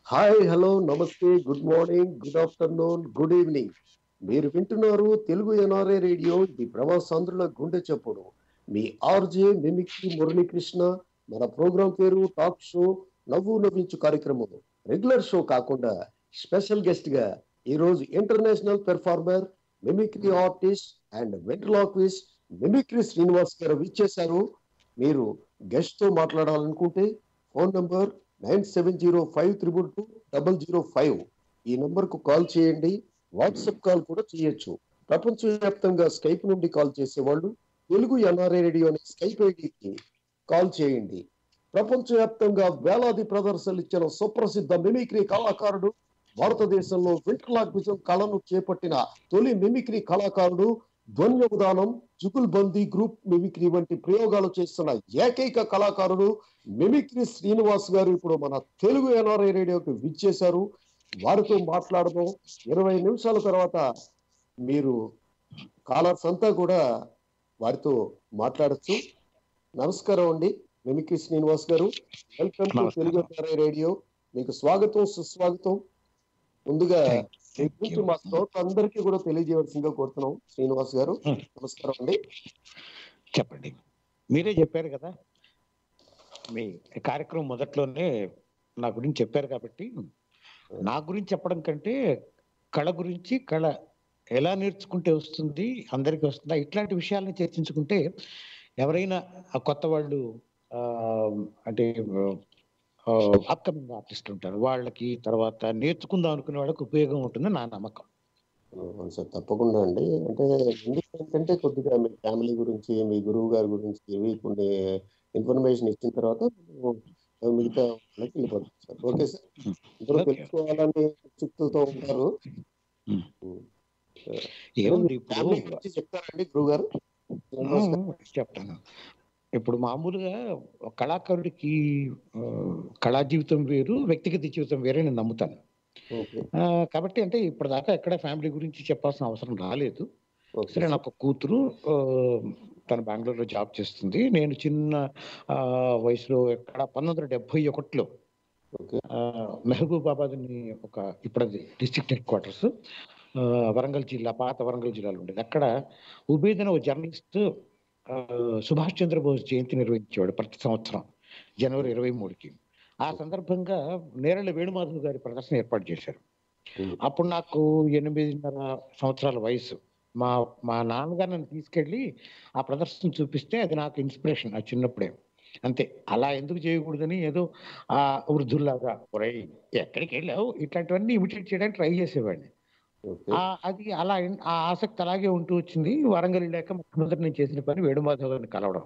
Hi hello నమస్తే good morning good afternoon good evening మీరు వింటున్నారు తెలుగు ఎన్ఆర్ఏ రేడియో ఇది ప్రవాసాంధ్రుల గుండె చప్పుడు మీ ఆర్జే మిమిక్రీ మురళీకృష్ణ మన ప్రోగ్రాం పేరు టాక్ షో నవ్వు నవ్వించు కార్యక్రమం రెగ్యులర్ షో కాకుండా స్పెషల్ గెస్ట్ గా ఈ రోజు international performer mimicry artist and ventriloquist mimicry Srinivas గారు ఇచ్చేశారు మీరు గెస్ట్ తో మాట్లాడాలనుకుంటే phone number nine seven zero five triple two double zero five ఈ నంబర్ కు కాల్ చేయండి వాట్సాప్ కాల్ కూడా చేయొచ్చు ప్రపంచవ్యాప్తంగా స్కైప్ నుండి కాల్ చేసేవాళ్ళు తెలుగు ఎన్ఆర్ఐ రేడియో అనే స్కైప్ ఐడికి కాల్ చేయండి ప్రపంచవ్యాప్తంగా వేలాది ప్రదర్శనలు ఇచ్చిన సుప్రసిద్ధ మిమిక్రీ కళాకారుడు భారతదేశంలో వింటర్లాగ్విజం కళను చేపట్టిన తొలి మిమిక్రీ కళాకారుడు ధ్వన్యోదానం జుగుల్ బందీ గ్రూప్ మిమిక్రీ వంటి ప్రయోగాలు చేస్తున్న ఏకైక కళాకారుడు మిమిక్రీ శ్రీనివాస్ గారు ఇప్పుడు మన తెలుగు ఎన్ఆర్ఐ రేడియోకి విచ్చేశారు వారితో మాట్లాడదాం ఇరవై నిమిషాల తర్వాత మీరు కాలర్స్ అంతా కూడా వారితో మాట్లాడచ్చు నమస్కారం అండి మిమిక్రీ శ్రీనివాస్ గారు వెల్కమ్ టు నమస్కారం. తెలుగు ఎన్ఆర్ఐ రేడియో మీకు స్వాగతం సుస్వాగతం ముందుగా మీ గురించి మా శ్రోతలందరికీ కూడా తెలియజేయవలసిందిగా కోరుతున్నాం శ్రీనివాస్ గారు Hmm. నమస్కారం అండి చెప్పండి మీరే చెప్పారు కదా మీ కార్యక్రమం మొదట్లోనే నా గురించి చెప్పారు కాబట్టి నా గురించి చెప్పడం కంటే కళ గురించి కళ ఎలా నేర్చుకుంటే వస్తుంది అందరికీ వస్తుందా ఇట్లాంటి విషయాలను చర్చించుకుంటే ఎవరైనా ఆ కొత్త వాళ్ళు ఆ, అంటే అప్కమింగ్ ఆర్టిస్ట్ ఉంటారు వాళ్ళకి తర్వాత నేర్చుకుందాం అనుకునే వాళ్ళకి ఉపయోగం ఉంటుంది నా నమ్మకం అవును సార్ తప్పకుండా అండి అంటే ఎందుకు ఏంటంటే కొద్దిగా మీ ఫ్యామిలీ గురించి మీ గురువు గారి గురించి ఇవి కొన్ని ఇన్ఫర్మేషన్ ఇచ్చిన తర్వాత మేము మిగతా వాళ్ళకి వెళ్ళిపోతాం సార్ ఓకే సార్ అందరూ Okay. తెలుసుకోవాలని ఉత్సుకతతో ఉంటారు Hmm. ఏముంది ఫ్యామిలీ ఇప్పుడు గురించి చెప్తారండి గురువు గారు ఆ, చెప్తాను ఇప్పుడు మామూలుగా ఒక కళాకారుడికి ఆ, కళా జీవితం వేరు వ్యక్తిగత జీవితం వేరే నేను నమ్ముతాను ఓకే ఆ, కాబట్టి అంటే ఇప్పటిదాకా ఎక్కడ ఫ్యామిలీ గురించి చెప్పాల్సిన అవసరం రాలేదు ఓకే సరే నాకు ఒక కూతురు ఆ, తను బెంగళూరులో జాబ్ చేస్తుంది నేను చిన్న ఆ, వయసులో ఎక్కడ పంతొమ్మిది వందల డెబ్బై ఒకటిలో ఓకే ఆ, మహబూబాబాద్ అని ఒక ఇప్పుడు డిస్ట్రిక్ట్ హెడ్ క్వార్టర్స్ ఆ, వరంగల్ జిల్లా పాత వరంగల్ జిల్లాలో ఉండేది అక్కడ ఉబేదన ఒక జర్నలిస్ట్ ఆ, సుభాష్ చంద్రబోస్ జయంతి నిర్వహించేవాడు ప్రతి సంవత్సరం జనవరి ఇరవై మూడుకి ఆ సందర్భంగా నేరళ వేణుమాధవ్ గారి ప్రదర్శన ఏర్పాటు చేశారు Hmm. అప్పుడు నాకు ఎనిమిదిన్నర సంవత్సరాల వయసు మా మా నాన్నగారు నన్ను తీసుకెళ్ళి ఆ ప్రదర్శన చూపిస్తే అది నాకు ఇన్స్పిరేషన్ ఆ చిన్నప్పుడే అంతే అలా ఎందుకు చేయకూడదని ఏదో ఆ వృద్ధుల్లాగా ఒరేయ్ ఎక్కడికి వెళ్ళావు ఇట్లాంటివన్నీ ఇమిటేట్ చేయడానికి ట్రై చేసేవాడిని ఓకే ఆ అది అలా ఇన్- ఆ ఆసక్తి అలాగే ఉంటూ వచ్చింది వరంగల్ వెళ్ళాక మొట్టమొదటి నేను చేసిన పని వేణుమాధవ్ గారిని కలవడం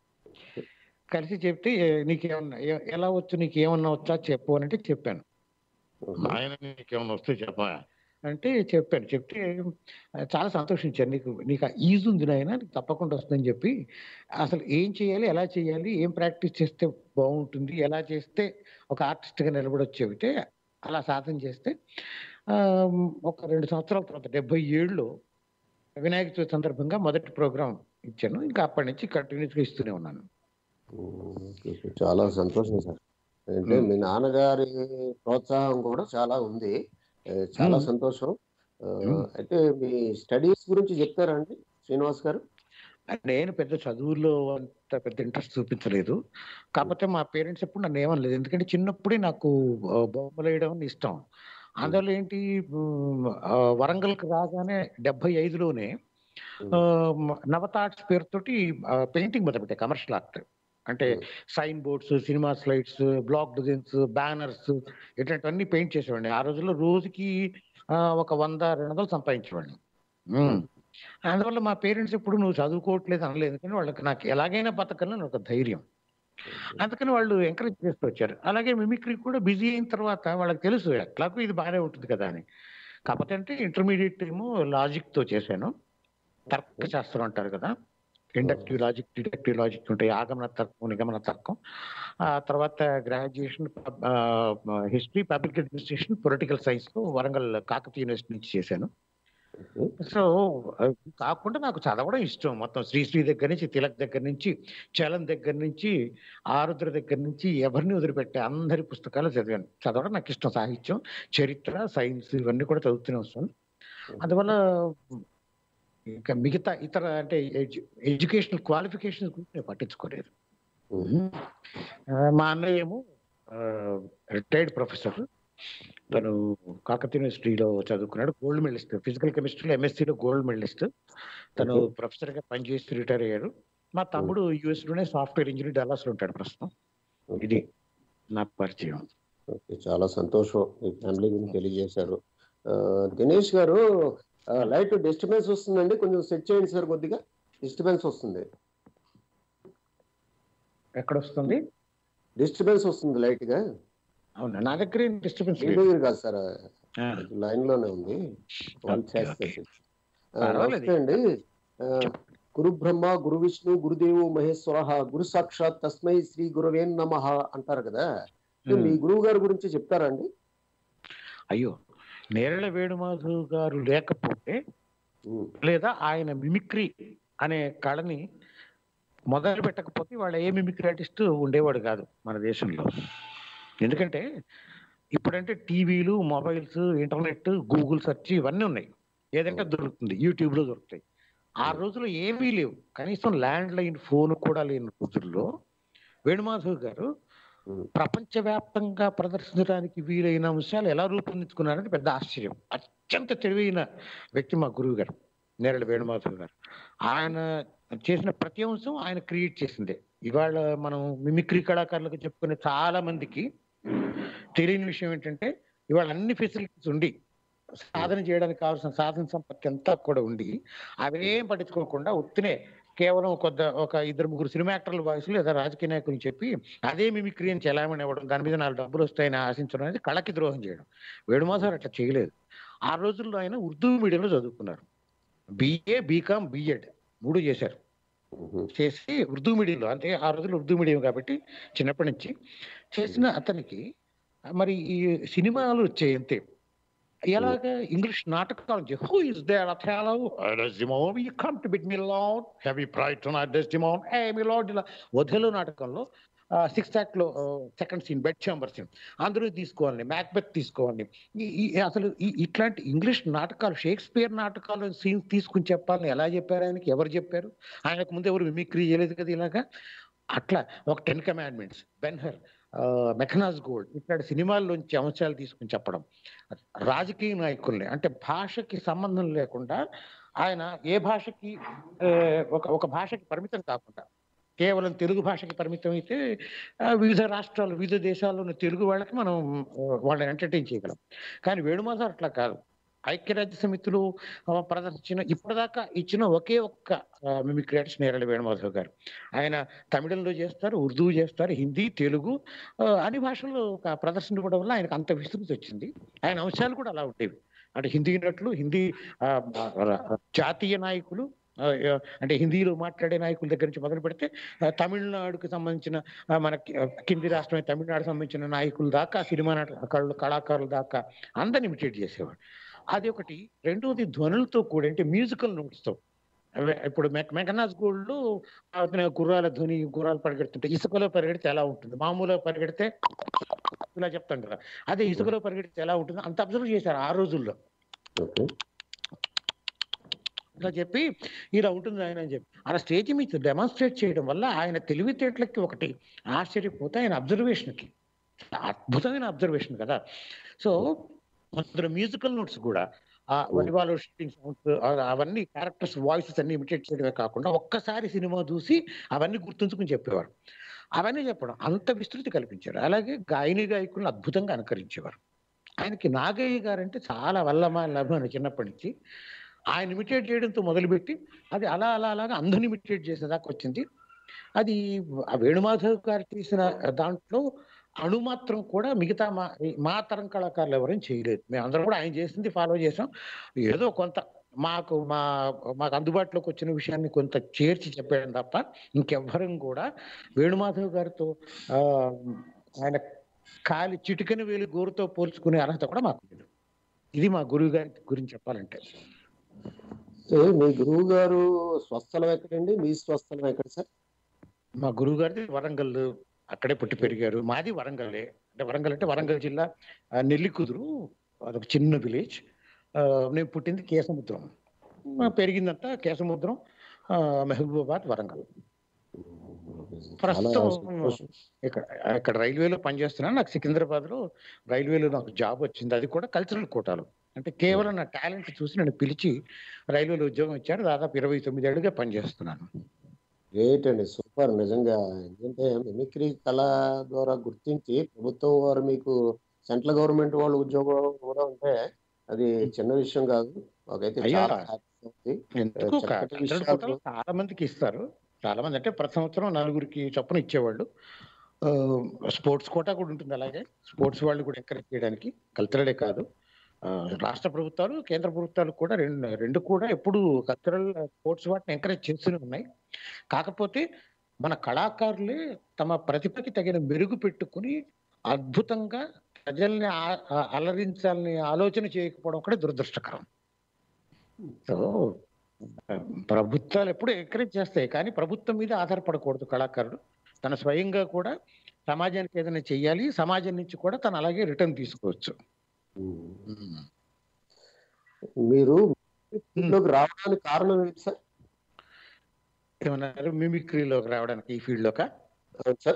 కలిసి చెప్తే "ఏ- నీకేమన్నా ఎ- ఎలా వచ్చు నీకు ఏమన్నా వచ్చా చెప్పు అని అంటే చెప్పాను ఓకే ఆయన నీకేమన్నా వస్తే చెప్పా అంటే చెప్పాను చెప్తే ఆ, చాలా సంతోషించాను నీకు నీకు ఈజీ ఉంది నాయన నీకు తప్పకుండా వస్తుందని చెప్పి అసలు ఏం చేయాలి ఎలా చేయాలి ఏం ప్రాక్టీస్ చేస్తే బాగుంటుంది ఎలా చేస్తే ఒక ఆర్టిస్ట్గా నిలబడొచ్చు చెబితే అలా సాధన చేస్తే ఆ, ఒక రెండు సంవత్సరాల తర్వాత డెబ్బై ఏడులో వినాయక చవితి సందర్భంగా మొదటి ప్రోగ్రాం ఇచ్చాను ఇంకా అప్పటి నుంచి కంటిన్యూస్గా ఇస్తూనే ఉన్నాను ఓకే, ఓకే. చాలా సంతోషం సార్ అంటే మ్మ్. మీ నాన్నగారి ప్రోత్సాహం కూడా చాలా ఉంది ఏ, చాలా మ్మ్. సంతోషం ఆ, మ్మ్. అయితే మీ స్టడీస్ గురించి చెప్తారా అండి శ్రీనివాస్ గారు నేను పెద్ద చదువుల్లో అంత పెద్ద ఇంట్రెస్ట్ చూపించలేదు కాకపోతే మా పేరెంట్స్ ఎప్పుడు నన్ను ఏమనలేదు ఎందుకంటే చిన్నప్పుడే నాకు ఆ, బొమ్మలు వేయడం అని ఇష్టం అందువల్ల ఏంటి ఉమ్, ఆ, వరంగల్కి రాగానే డెబ్బై ఐదులోనే ఆ, నవతాట్స్ పేరుతోటి పెయింటింగ్ మొదలుపెట్టాయి కమర్షియల్ ఆర్ట్ అంటే sign boards cinema slides block designs banners ఇట్లాంటివన్నీ పెయింట్ చేసేవాడిని ఆ రోజుల్లో రోజుకి ఆ, ఒక వంద రెండు వందలు సంపాదించేవాడిని ఉమ్. అందువల్ల మా పేరెంట్స్ ఎప్పుడు నువ్వు చదువుకోవట్లేదు అనలేదు ఎందుకంటే వాళ్ళకి నాకు ఎలాగైనా బతకాలని ఒక ధైర్యం అందుకని వాళ్ళు ఎంకరేజ్ చేస్తూ వచ్చారు అలాగే మిమిక్రీ కూడా బిజీ అయిన తర్వాత వాళ్ళకి తెలుసు ఎట్లాగో ఇది బాగానే ఉంటుంది కదా అని కాకపోతే అంటే ఇంటర్మీడియట్ ఏమో లాజిక్ తో చేశాను తర్క శాస్త్రం అంటారు కదా ఇండక్టివ్ లాజిక్ డిడక్టివ్ లాజిక్ ఉంటాయి ఆగమన తర్కం నిగమన తర్కం ఆ తర్వాత graduation history public administration political science Warangal Kakatiya university నుంచి చేశాను ఓకే. సో అవి కాకుండా నాకు చదవడం ఇష్టం మొత్తం శ్రీశ్రీ దగ్గర నుంచి తిలక్ దగ్గర నుంచి చలం దగ్గర నుంచి ఆరుద్ర దగ్గర నుంచి ఎవరిని వదిలిపెట్టే అందరి పుస్తకాలు చదివాను చదవడం నాకు ఇష్టం సాహిత్యం చరిత్ర సైన్స్ ఇవన్నీ కూడా చదువుతూనే వస్తాను అందువల్ల ఇంకా మిగతా ఇతర అంటే ఎడ్యుకేషనల్ క్వాలిఫికేషన్స్ గురించి నేను పట్టించుకోలేదు ఉమ్. ఆ, మా అన్నయ్య ఏమో రిటైర్డ్ ప్రొఫెసర్ తను కాకతీయ యూనివర్సిటీలో చదువుకున్నాడు గోల్డ్ మెడలిస్ట్ ఫిజికల్ కెమిస్ట్రీలో ఎంఎస్సీలో గోల్డ్ మెడలిస్ట్ తను ఓకే. ప్రొఫెసర్ గా పనిచేసి రిటైర్ అయ్యాడు మా తమ్ముడు యుఎస్ లోనే సాఫ్ట్వేర్ ఇంజనీర్ డల్లాస్ లో ఉంటాడు ప్రస్తుతం ఇది నా పరిచయం ఓకే చాలా సంతోషం మీ ఫ్యామిలీ గురించి తెలియజేశారు ఆ, దినేష్ గారు ఆ, లైట్ డిస్టర్బెన్స్ వస్తుందండి కొంచెం సెట్ చేయండి సార్ కొద్దిగా డిస్టర్బెన్స్ వస్తుంది ఎక్కడ వస్తుంది డిస్టర్బెన్స్ వస్తుంది లైట్ గా అవునా నా దగ్గర ఏం డిస్టర్బెన్స్ మీ లేదు దగ్గర కాదు సార్ ఆ, లైన్ లోనే ఉంది వన్ ఓకే, చేస్తే ఓకే. పర్వాలేదు. నమస్తే అండి ఆ, గురు బ్రహ్మ గురు విష్ణు గురుదేవు మహేశ్వర గురు సాక్షాత్ తస్మై శ్రీ గురువే నమ అంటారు కదా ఇది మీ గురువు గారి గురించి చెప్తారా అండి అయ్యో నేరళ వేణుమాధవ్ గారు లేకపోతే ఉమ్, లేదా ఆయన మిమిక్రీ అనే కళని మొదలు పెట్టకపోతే వాళ్ళ ఏ మిమిక్రీ ఆర్టిస్ట్ ఉండేవాడు కాదు మన దేశంలో ఎందుకంటే ఇప్పుడంటే టీవీలు మొబైల్స్ ఇంటర్నెట్ గూగుల్ సెర్చ్ ఇవన్నీ ఉన్నాయి ఏదంటే దొరుకుతుంది యూట్యూబ్ లో దొరుకుతాయి ఆ రోజుల్లో ఏమీ లేవు కనీసం ల్యాండ్ లైన్ ఫోన్ కూడా లేని రోజుల్లో వేణుమాధవ్ గారు ఉమ్, ప్రపంచవ్యాప్తంగా ప్రదర్శించడానికి వీలైన అంశాలు ఎలా రూపొందించుకున్నారంటే పెద్ద ఆశ్చర్యం అత్యంత తెలివైన వ్యక్తి మా గురువు గారు నేరళ వేణుమాధవ్ గారు ఆయన చేసిన ప్రతి అంశం ఆయన క్రియేట్ చేసిందే ఇవాళ మనం మిమిక్రీ కళాకారులకు చెప్పుకునే చాలా మందికి తెలియని విషయం ఏంటంటే ఇవాళ అన్ని ఫెసిలిటీస్ ఉండి సాధన చేయడానికి కావాల్సిన సాధన సంపత్తి అంతా కూడా ఉండి అవేం పట్టించుకోకుండా ఉత్తినే కేవలం కొద్ద ఒక ఇద్దరు ముగ్గురు సినిమా యాక్టర్ల వాయిస్ లేదా రాజకీయ నాయకులు చెప్పి అదే మిమిక్రీ అని చెలామణి ఇవ్వడం దాని మీద నాలుగు డబ్బులు వస్తాయని ఆశించడం అనేది కళకి ద్రోహం చేయడం వేణుమాధవ్ అట్లా చేయలేదు ఆ రోజుల్లో ఆయన ఉర్దూ మీడియంలో చదువుకున్నారు బిఏ బీకామ్ బిఎడ్ మూడు చేశారు ఉమ్, చేసి ఉర్దూ మీడియంలో అంటే ఆ రోజుల్లో ఉర్దూ మీడియం కాబట్టి చిన్నప్పటి నుంచి చేసిన అతనికి మరి ఈ సినిమాలు వచ్చాయి అంతే ఎలాగ ఇంగ్లీష్ నాటకాలు who is there Othello Desdemona you come to bed my lord have you prayed tonight Desdemona ay my lord ఇలా వధలో నాటకంలో సిక్స్త్ యాక్ట్ లో second scene bed chamber scene అందరూ తీసుకోవాలి మ్యాక్బెత్ తీసుకోవాలి ఈ- ఈ అసలు ఈ- ఇట్లాంటి ఇంగ్లీష్ నాటకాలు షేక్స్పియర్ నాటకాలు సీన్స్ తీసుకుని చెప్పాలని ఎలా చెప్పారు ఆయనకి ఎవరు చెప్పారు ఆయనకు ముందు ఎవరు మిమిక్రీ చేయలేదు కదా ఇలాగా అట్లా ఒక ten commandments Ben Hur Mackenna's gold ఇట్లాంటి సినిమాల్లోంచి అంశాలు తీసుకుని చెప్పడం రాజకీయ నాయకుల్ని అంటే భాషకి సంబంధం లేకుండా ఆయన ఏ భాషకి ఆ, ఒక ఒక భాషకి పరిమితం కాకుండా కేవలం తెలుగు భాషకి పరిమితం అయితే ఆ, వివిధ రాష్ట్రాలు వివిధ దేశాల్లో ఉన్న తెలుగు వాళ్ళకి మనం ఆ, వాళ్ళని ఎంటర్టైన్ చేయగలం కానీ వేణుమాధవ్ అట్లా కాదు ఐక్యరాజ్య సమితిలో ఆ, ప్రదర్శించిన ఇప్పటిదాకా ఇచ్చిన ఒకే ఒక్క మిమిక్రీ ఆర్టిస్ట్ నేరళ వేణుమాధవ్ గారు ఆయన తమిళంలో చేస్తారు ఉర్దూ చేస్తారు హిందీ తెలుగు ఆ, అన్ని భాషల్లో ఒక ప్రదర్శన ఇవ్వడం వల్ల ఆయనకు అంత విస్తృతి వచ్చింది ఆయన అంశాలు కూడా అలా ఉండేవి అంటే హిందీ నటులు హిందీ ఆ, ఆ, జాతీయ నాయకులు ఆ, ఆ, అంటే హిందీలో మాట్లాడే నాయకుల దగ్గర నుంచి మొదలు పెడితే ఆ, తమిళనాడుకు సంబంధించిన ఆ, మన కి- ఆ, కింది రాష్ట్రమే తమిళనాడు సంబంధించిన నాయకుల దాకా సినిమా నాట కళలు కళాకారుల దాకా అందరిని ఇమిటేట్ చేసేవాడు అది ఒకటి రెండోది ధ్వనులతో కూడా అంటే మ్యూజికల్ నోట్స్తో అవే ఇప్పుడు మెక్ మెకనాజ్ గోల్డ్ అతని గుర్రాల ధ్వని గుర్రాలు పరిగెడుతుంటే ఇసుకలో పరిగెడితే ఎలా ఉంటుంది మామూలుగా పరిగెడితే ఇలా చెప్తాం కదా అదే ఇసుకలో పరిగెడితే ఎలా ఉంటుంది అంత అబ్జర్వ్ చేశారు ఆ రోజుల్లో ఓకే ఇలా చెప్పి ఇలా ఉంటుంది ఆయన అని చెప్పి అలా స్టేజ్ మీద డెమాన్స్ట్రేట్ చేయడం వల్ల ఆయన తెలివితేటలకి ఒకటి ఆశ్చర్యపోతే ఆయన అబ్జర్వేషన్కి అద్భుతమైన అబ్జర్వేషన్ కదా సో అందులో మ్యూజికల్ నోట్స్ కూడా ఆ వలివాలో షూటింగ్ సౌండ్స్ అవన్నీ క్యారెక్టర్స్ వాయిసెస్ అన్ని ఇమిటేట్ చేయడమే కాకుండా ఒక్కసారి సినిమా చూసి అవన్నీ గుర్తుంచుకుని చెప్పేవారు అవన్నీ చెప్పడం అంత విస్తృతి కల్పించారు అలాగే గాయని గాయకులను అద్భుతంగా అనుకరించేవారు ఆయనకి నాగయ్య గారు అంటే చాలా వల్లమా లభ్యం చిన్నప్పటి నుంచి ఆయన ఇమిటేట్ చేయడంతో మొదలుపెట్టి అది అలా అలా అలాగా అందరిని ఇమిటేట్ చేసేదాకా వచ్చింది అది ఆ వేణుమాధవ్ గారు తీసిన దాంట్లో అణు మాత్రం కూడా మిగతా మా మా తరం కళాకారులు ఎవరైనా చేయలేదు మేము అందరం కూడా ఆయన చేసింది ఫాలో చేసాం ఏదో కొంత మాకు మా మాకు అందుబాటులోకి వచ్చిన విషయాన్ని కొంత చేర్చి చెప్పాడు తప్ప ఇంకెవ్వరం కూడా వేణుమాధవ్ గారితో ఆ, ఆయన కాలి చిటికని వేలు గోరుతో పోల్చుకునే అర్హత కూడా మాకు లేదు ఇది మా గురువు గారి గురించి చెప్పాలంటే సో మీ గురువు గారు స్వస్థలం ఎక్కడండి మీ స్వస్థలం ఎక్కడ సార్ మా గురువు గారిది వరంగల్ అక్కడే పుట్టి పెరిగారు మాది వరంగలే అంటే వరంగల్ అంటే వరంగల్ జిల్లా ఆ, నెల్లికుదురు అదొక చిన్న విలేజ్ నేను పుట్టింది కేసముద్రం ఆ, పెరిగిందంతా కేసముద్రం ఆ, మహబూబాబాద్ వరంగల్ చాలా ప్రస్తుతం సంతోషం ఇక్కడ ఇక్కడ రైల్వేలో పనిచేస్తున్నాను నాకు సికింద్రాబాద్ లో రైల్వేలో నాకు జాబ్ వచ్చింది అది కూడా కల్చరల్ కోటాలో అంటే కేవలం నా టాలెంట్ చూసి నన్ను పిలిచి రైల్వేలో ఉద్యోగం ఇచ్చారు దాదాపు ఇరవై తొమ్మిది ఏళ్ళుగా పనిచేస్తున్నాను గ్రేట్ అండి సూపర్ నిజంగా ఎందుకంటే మిమిక్రీ కళ ద్వారా గుర్తించి ప్రభుత్వం వారు మీకు సెంట్రల్ గవర్నమెంట్ వాళ్ళు ఉద్యోగం కూడా ఉంటే అది చిన్న విషయం కాదు మాకైతే అయ్యా. చాలా హ్యాపీ ఉంది ఎందుకు చక్కటి కల్చరల్ విషయాలు. కోటాలో చాలా మందికి ఇస్తారు చాలా మంది అంటే ప్రతి సంవత్సరం నలుగురికి చొప్పున ఇచ్చేవాళ్ళు స్పోర్ట్స్ కోటా కూడా ఉంటుంది అలాగే స్పోర్ట్స్ వాళ్ళు కూడా ఎంకరేజ్ చేయడానికి కల్చరలే కాదు ఆ, రాష్ట్ర ప్రభుత్వాలు కేంద్ర ప్రభుత్వాలు కూడా రెండు రెండు కూడా ఎప్పుడు కల్చరల్ స్పోర్ట్స్ వాటిని ఎంకరేజ్ చేస్తూనే ఉన్నాయి కాకపోతే మన కళాకారులే తమ ప్రతిభకి తగిన మెరుగు పెట్టుకుని అద్భుతంగా ప్రజల్ని ఆ- ఆ- అలరించాలని ఆలోచన చేయకపోవడం కూడా దురదృష్టకరం సో ఆ, ప్రభుత్వాలు ఎప్పుడు ఎంకరేజ్ చేస్తాయి కానీ ప్రభుత్వం మీద ఆధారపడకూడదు కళాకారుడు తన స్వయంగా కూడా సమాజానికి ఏదైనా చెయ్యాలి సమాజం నుంచి కూడా తను అలాగే రిటర్న్ తీసుకోవచ్చు ఉమ్. మీరు ఇంట్లోకి రావడానికి కారణం ఏంటి సార్ ఏమన్నారు మిమిక్రీలోకి రావడానికి ఈ ఫీల్డ్ లోక అవును సార్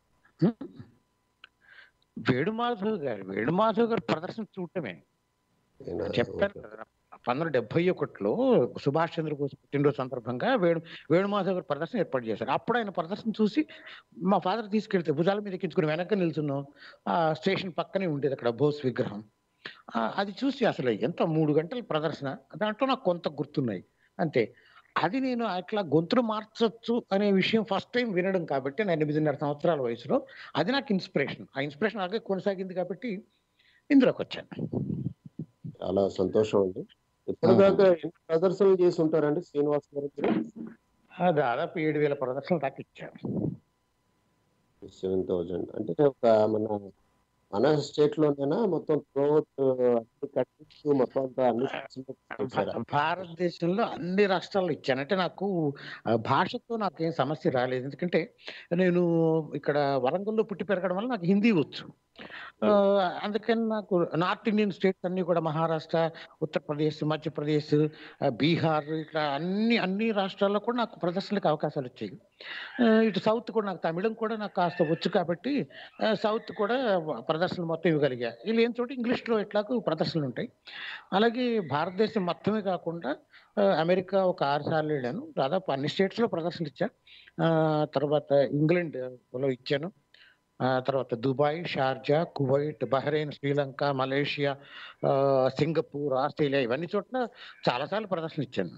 వేణుమాధవ్ గారు వేణుమాధవ్ గారు ప్రదర్శన చూడటమే నేను- చెప్పాను కదా పంతొమ్మిది డెబ్బై ఒకటిలో సుభాష్ చంద్రబోస్ పుట్టినరోజు సందర్భంగా వేణు వేణుమాధవ్ గారు ప్రదర్శన ఏర్పాటు చేశారు అప్పుడు ఆయన ప్రదర్శన చూసి మా ఫాదర్ తీసుకెళ్తే భుజాల మీద ఎక్కించుకుని వెనక నిల్చున్నాం ఆ స్టేషన్ పక్కనే ఉండేది అక్కడ బోస్ విగ్రహం ఆ, అది చూసి అసలు ఎంత మూడు గంటల ప్రదర్శన దాంట్లో నాకు కొంత గుర్తున్నాయి అంతే అది నేను అట్లా గొంతును మార్చొచ్చు అనే విషయం ఫస్ట్ టైం వినడం కాబట్టి నేను ఎనిమిదిన్నర సంవత్సరాల వయసులో అది నాకు ఇన్స్పిరేషన్ ఆ ఇన్స్పిరేషన్ అలాగే కొనసాగింది కాబట్టి ఇందులోకి వచ్చాను చాలా సంతోషం అండి ఇప్పటిదాకా ఎన్ని ప్రదర్శనలు చేసి ఉంటారండి శ్రీనివాస్ గారు మీరు ఆ, దాదాపు ఏడు వేల ప్రదర్శనలు దాకా ఇచ్చాను సెవెన్ థౌజండ్ అంటే ఒక మన మన స్టేట్ లోనేనా మొత్తం త్రోట్ అన్ని కంట్రీస్ మొత్తం అంతా అన్ని states లో చేశారా? భా- భారతదేశంలో అన్ని రాష్ట్రాల్లో ఇచ్చాను అంటే నాకు ఆ, భాషతో నాకు ఏం సమస్య రాలేదు ఎందుకంటే నేను ఇక్కడ వరంగల్లో పుట్టి పెరగడం వల్ల నాకు హిందీ వచ్చు ఆ, అందుకని నాకు నార్త్ ఇండియన్ స్టేట్స్ అన్ని కూడా మహారాష్ట్ర ఉత్తరప్రదేశ్ మధ్యప్రదేశ్ ఆ, బీహార్ ఇట్లా అన్ని అన్ని రాష్ట్రాల్లో కూడా నాకు ప్రదర్శనలకు అవకాశాలు వచ్చాయి ఆ, ఇటు సౌత్ కూడా నాకు తమిళం కూడా నాకు కాస్త వచ్చు కాబట్టి ఆ, సౌత్ కూడా ప్రదర్శనలు మొత్తం ఇవ్వగలిగా వీళ్ళు ఏం చోట ఇంగ్లీష్లో ఎట్లాగూ ప్రదర్శనలు ఉంటాయి అలాగే భారతదేశం మొత్తమే కాకుండా ఆ, అమెరికా ఒక ఆరు సార్లు వెళ్ళాను దాదాపు అన్ని స్టేట్స్లో ప్రదర్శనలు ఇచ్చాను ఆ, తర్వాత ఇంగ్లాండ్ లో ఇచ్చాను ఆ తర్వాత Dubai Sharjah Kuwait Bahrain Sri Lanka Malaysia ఆ, సింగపూర్ ఆస్ట్రేలియా ఇవన్నీ చోట్ల చాలాసార్లు ప్రదర్శన ఇచ్చాను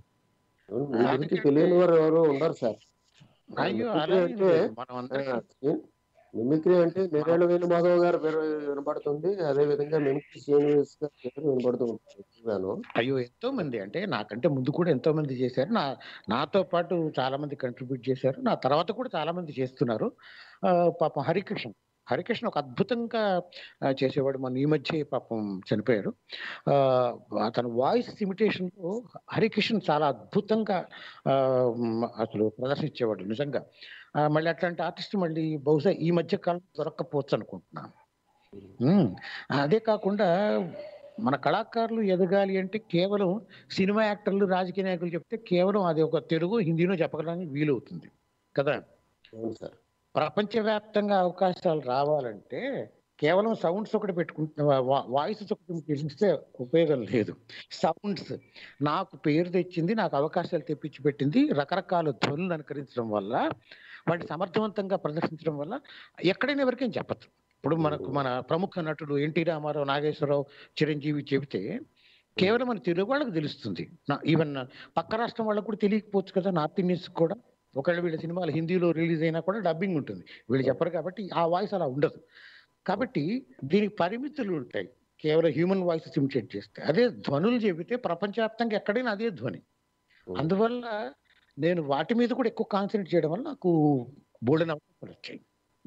మీ గురించి తెలియని వారు ఎవరు ఉండరు సార్ అయ్యో మిమిక్రీ అలా ఏం అంటే లేదు. మనం అందరం మిమిక్రీ అంటే నేరేళ్ళ వేణు మాధవ్ గారు పేరు వినపడుతుంది అదే విధంగా మిమిక్రీ శ్రీనివాస్ గారి పేరు వినపడుతూ ఉంటుంది ఎక్కువగాను. అయ్యో ఎంతో మంది అంటే నాకంటే ముందు కూడా ఎంతో మంది చేశారు నా నాతో పాటు చాలా మంది కంట్రిబ్యూట్ చేశారు నా తర్వాత కూడా చాలా మంది చేస్తున్నారు ఆ, పాపం హరికృష్ణ హరికృష్ణ ఒక అద్భుతంగా ఆ, చేసేవాడు మన ఈ మధ్య పాపం చనిపోయారు ఆ, అతను వాయిస్ ఇమిటేషన్ లో హరికృష్ణ చాలా అద్భుతంగా ఆ, మ్, అసలు ప్రదర్శించేవాడు నిజంగా ఆ, మళ్ళీ అట్లాంటి ఆర్టిస్ట్ మళ్ళీ బహుశా ఈ మధ్య కాలం దొరక్కపోవచ్చు అనుకుంటున్నాను ఉమ్, అదే కాకుండా మన కళాకారులు ఎదగాలి అంటే కేవలం సినిమా యాక్టర్లు రాజకీయ నాయకులు చెప్తే కేవలం అది ఒక తెలుగు హిందీలో చెప్పగలడానికి వీలవుతుంది కదా అవును సార్ ప్రపంచవ్యాప్తంగా అవకాశాలు రావాలంటే కేవలం సౌండ్స్ ఒకటి పెట్టుకుంటే వాయిస్ ఒకటి తెలిస్తే ఉపయోగం లేదు సౌండ్స్ నాకు పేరు తెచ్చింది నాకు అవకాశాలు తెప్పించి పెట్టింది రకరకాల ధ్వనులు అనుకరించడం వల్ల వాటిని సమర్థవంతంగా ప్రదర్శించడం వల్ల ఎక్కడైనా ఎవరికైనా చెప్పచ్చు ఇప్పుడు మనకు మన ప్రముఖ నటుడు ఎన్టీ రామారావు నాగేశ్వరరావు చిరంజీవి చెబితే కేవలం మన తెలుగు వాళ్ళకి తెలుస్తుంది ఈవెన్ పక్క రాష్ట్రం వాళ్ళకు కూడా తెలియకపోవచ్చు కదా నార్త్ ఇండియన్స్ కూడా ఒకవేళ వీళ్ళ సినిమాలు హిందీలో రిలీజ్ అయినా కూడా డబ్బింగ్ ఉంటుంది వీళ్ళు చెప్పరు కాబట్టి ఆ వాయిస్ అలా ఉండదు కాబట్టి దీనికి పరిమితులు ఉంటాయి కేవలం హ్యూమన్ వాయిస్ ఇమిటేట్ చేస్తే అదే ధ్వనులు చెబితే ప్రపంచవ్యాప్తంగా ఎక్కడైనా అదే ధ్వని అందువల్ల నేను వాటి మీద కూడా ఎక్కువ కాన్సన్ట్రేట్ చేయడం వల్ల నాకు బోల్డెన్ అవకాశాలు వచ్చాయి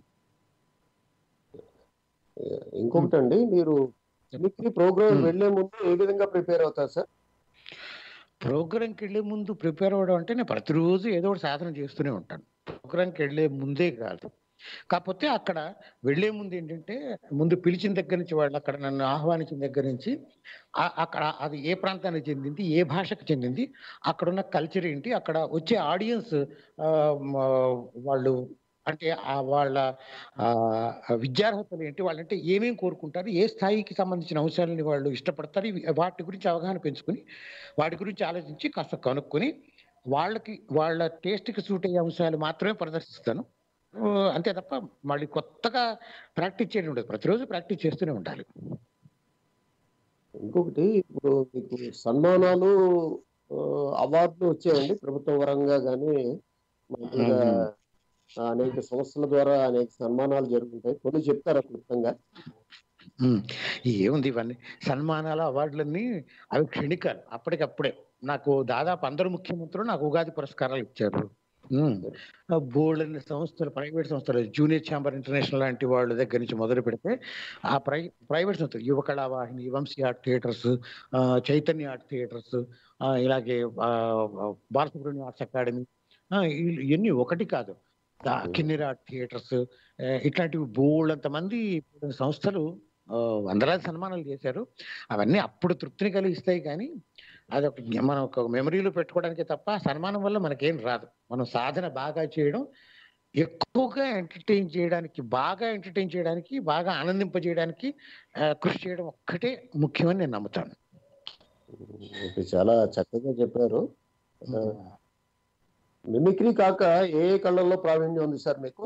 ఇంకొకటి అండి మీరు మిమిక్రీ ప్రోగ్రామ్ వెళ్లే ముందు ఏ విధంగా ప్రిపేర్ అవుతారు సార్ ప్రోగ్రాంకి వెళ్ళే ముందు ప్రిపేర్ అవ్వడం అంటే నేను ప్రతిరోజు ఏదో ఒకటి సాధన చేస్తూనే ఉంటాను ప్రోగ్రాంకి వెళ్ళే ముందే కాదు కాకపోతే అక్కడ వెళ్ళే ముందు ఏంటంటే ముందు పిలిచిన దగ్గర నుంచి వాళ్ళు అక్కడ నన్ను ఆహ్వానించిన దగ్గర నుంచి ఆ- అక్కడ అది ఏ ప్రాంతానికి చెందింది ఏ భాషకు చెందింది అక్కడ ఉన్న కల్చర్ ఏంటి అక్కడ వచ్చే ఆడియన్స్ వాళ్ళు అంటే ఆ వాళ్ళ ఆ, ఆ విద్యార్హతలు ఏంటి వాళ్ళంటే ఏమేమి కోరుకుంటారు ఏ స్థాయికి సంబంధించిన అంశాలని వాళ్ళు ఇష్టపడతారు ఇవి- వాటి గురించి అవగాహన పెంచుకుని వాటి గురించి ఆలోచించి కాస్త కనుక్కొని వాళ్ళకి వాళ్ళ టేస్ట్కి సూట్ అయ్యే అంశాలు మాత్రమే ప్రదర్శిస్తాను ఆ, అంతే తప్ప మళ్ళీ కొత్తగా ప్రాక్టీస్ చేయడం ఉండదు ప్రతిరోజు ప్రాక్టీస్ చేస్తూనే ఉండాలి ఇంకొకటి ఇప్పుడు మీకు సన్మానాలు ఆ, అవార్డులు వచ్చాయండి ప్రభుత్వ పరంగా కానీ మామూలుగా అనేక సంస్థల ద్వారా అనేక సన్మానాలు జరుగుతాయి కొన్ని చెప్తారా క్లుప్తంగా ఉమ్. ఏముంది ఇవన్నీ సన్మానాలు అవార్డులన్నీ అవి క్షణికాలు అప్పటికప్పుడే నాకు దాదాపు అందరు ముఖ్యమంత్రులు నాకు ఉగాది పురస్కారాలు ఇచ్చారు ఉమ్. ఆ బోల్డెన్ సంస్థలు ప్రైవేట్ సంస్థలు జూనియర్ ఛాంబర్ ఇంటర్నేషనల్ లాంటి వాళ్ళ దగ్గర నుంచి మొదలు పెడితే ఆ ప్రై ప్రైవేట్ సంస్థలు యువ కళావాహిని వంశీ ఆర్ట్ థియేటర్స్ ఆ, చైతన్య ఆర్ట్ థియేటర్స్ ఆ, ఇలాగే ఆ, బాలసుబ్రహ్మణ్యం ఆర్ట్స్ అకాడమీ ఆ, ఇ- ఇవన్నీ ఒకటి కాదు దా- కిన్నెర ఆర్ట్ థియేటర్స్ ఆ, ఇట్లాంటివి బోల్డంత మంది సంస్థలు ఆ, వందలాది సన్మానాలు చేశారు అవన్నీ అప్పుడు తృప్తిని కలిగిస్తాయి కానీ అది ఒక జ్ఞ- మనం ఒక మెమరీలో పెట్టుకోవడానికి తప్ప ఆ సన్మానం వల్ల మనకేం రాదు మనం సాధన బాగా చేయడం ఎక్కువగా ఎంటర్టైన్ చేయడానికి బాగా ఎంటర్టైన్ చేయడానికి బాగా ఆనందింపజేయడానికి ఆ, కృషి చేయడం ఒక్కటే ముఖ్యమని నేను నమ్ముతాను ఓకే, చాలా చక్కగా చెప్పారు ఆ, మిమిక్రీ కాక ఏ ఏ కళల్లో ప్రావీణ్యం ఉంది సార్ మీకు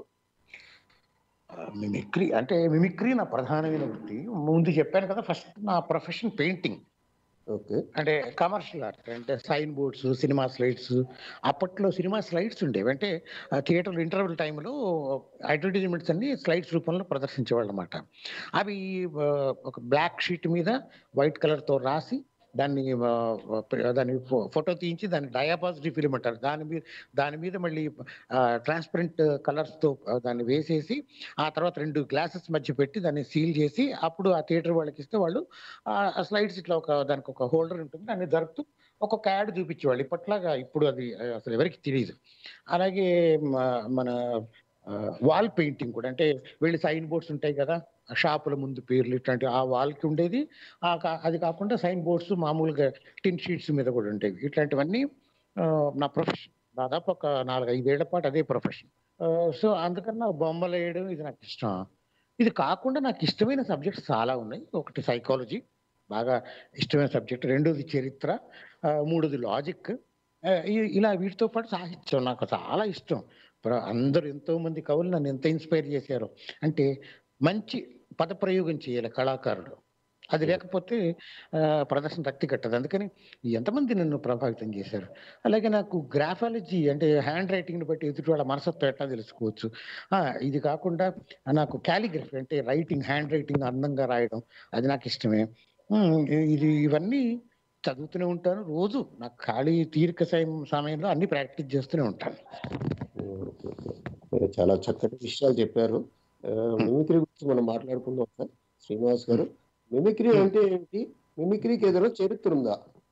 మిమిక్రీ అంటే మిమిక్రీ నా ప్రధానమైన వృత్తి ముందు చెప్పాను కదా ఫస్ట్ నా ప్రొఫెషన్ పెయింటింగ్ ఓకే అంటే కమర్షియల్ ఆర్ట్ అంటే సైన్ బోర్డ్స్ సినిమా స్లైడ్స్ అప్పట్లో సినిమా స్లైడ్స్ ఉండేవి అంటే థియేటర్ ఇంటర్వెల్ టైంలో అడ్వర్టైజ్మెంట్స్ అన్ని స్లైడ్స్ రూపంలో ప్రదర్శించేవాళ్ళు అనమాట అవి ఆ, ఒక బ్లాక్ షీట్ మీద వైట్ కలర్తో రాసి దాన్ని ఆ, ఆ, దాన్ని ఫో- ఫోటో తీయించి దాన్ని డయాపాజిటివ్ ఫిలిం అంటారు దాని మీద దాని మీద మళ్ళీ ట్రాన్స్పరెంట్ కలర్స్తో దాన్ని వేసేసి ఆ తర్వాత రెండు గ్లాసెస్ మధ్య పెట్టి దాన్ని సీల్ చేసి అప్పుడు ఆ థియేటర్ వాళ్ళకి ఇస్తే వాళ్ళు ఆ స్లైడ్స్ ఇట్లా ఒక దానికి ఒక హోల్డర్ ఉంటుంది దాన్ని జరుపుతూ ఒక్కొక్క యాడ్ చూపించేవాళ్ళు ఇప్పట్లాగా ఇప్పుడు అది ఆ, అసలు ఎవరికి తెలియదు అలాగే మ- మన వాల్ పెయింటింగ్ కూడా అంటే వెళ్ళి సైన్ బోర్డ్స్ ఉంటాయి కదా ఆ షాపుల ముందు పేర్లు ఇట్లాంటి ఆ వాల్కి ఉండేది ఆ కా- అది కాకుండా సైన్ బోర్డ్స్ మామూలుగా టిన్ షీట్స్ మీద కూడా ఉండేవి ఇట్లాంటివన్నీ ఆ, నా ప్రొఫెషన్ దాదాపు ఒక నాలుగు ఐదేళ్ల పాటు అదే ప్రొఫెషన్ సో అందుకని బొమ్మలు వేయడం ఇది నాకు ఇష్టం ఇది కాకుండా నాకు ఇష్టమైన సబ్జెక్ట్స్ చాలా ఉన్నాయి ఒకటి సైకాలజీ బాగా ఇష్టమైన సబ్జెక్ట్ రెండోది చరిత్ర ఆ, మూడోది లాజిక్ ఆ, ఇ- ఇలా వీటితో పాటు సాహిత్యం నాకు చాలా ఇష్టం ప్ర- అందరూ ఎంతో మంది కవులు నన్ను ఎంత ఇన్స్పైర్ చేశారు అంటే మంచి పదప్రయోగం చేయాలి కళాకారుడు అది లేకపోతే ఆ, ప్రదర్శన రక్తి కట్టదు అందుకని ఎంతమంది నన్ను ప్రభావితం చేశారు అలాగే నాకు గ్రాఫాలజీ అంటే హ్యాండ్ రైటింగ్ని బట్టి ఎదుటి వాళ్ళ మనసత్వం ఎట్లా తెలుసుకోవచ్చు ఆ, ఇది కాకుండా నాకు క్యాలిగ్రఫీ అంటే రైటింగ్ హ్యాండ్ రైటింగ్ అందంగా రాయడం అది నాకు ఇష్టమే ఉమ్, ఇది ఇవన్నీ చదువుతూనే ఉంటాను రోజు నాకు ఖాళీ తీరిక సమయం- సమయంలో అన్ని ప్రాక్టీస్ చేస్తూనే ఉంటాను ఓకే, ఓకే. చాలా చక్కటి విషయాలు చెప్పారు ఆ, మిమిక్రీ గురించి మనం మాట్లాడుకుందాం సార్ శ్రీనివాస్ గారు మిమిక్రీ అంటే ఏంటి మిమిక్రీకి ఏదైనా చరిత్ర ఉందా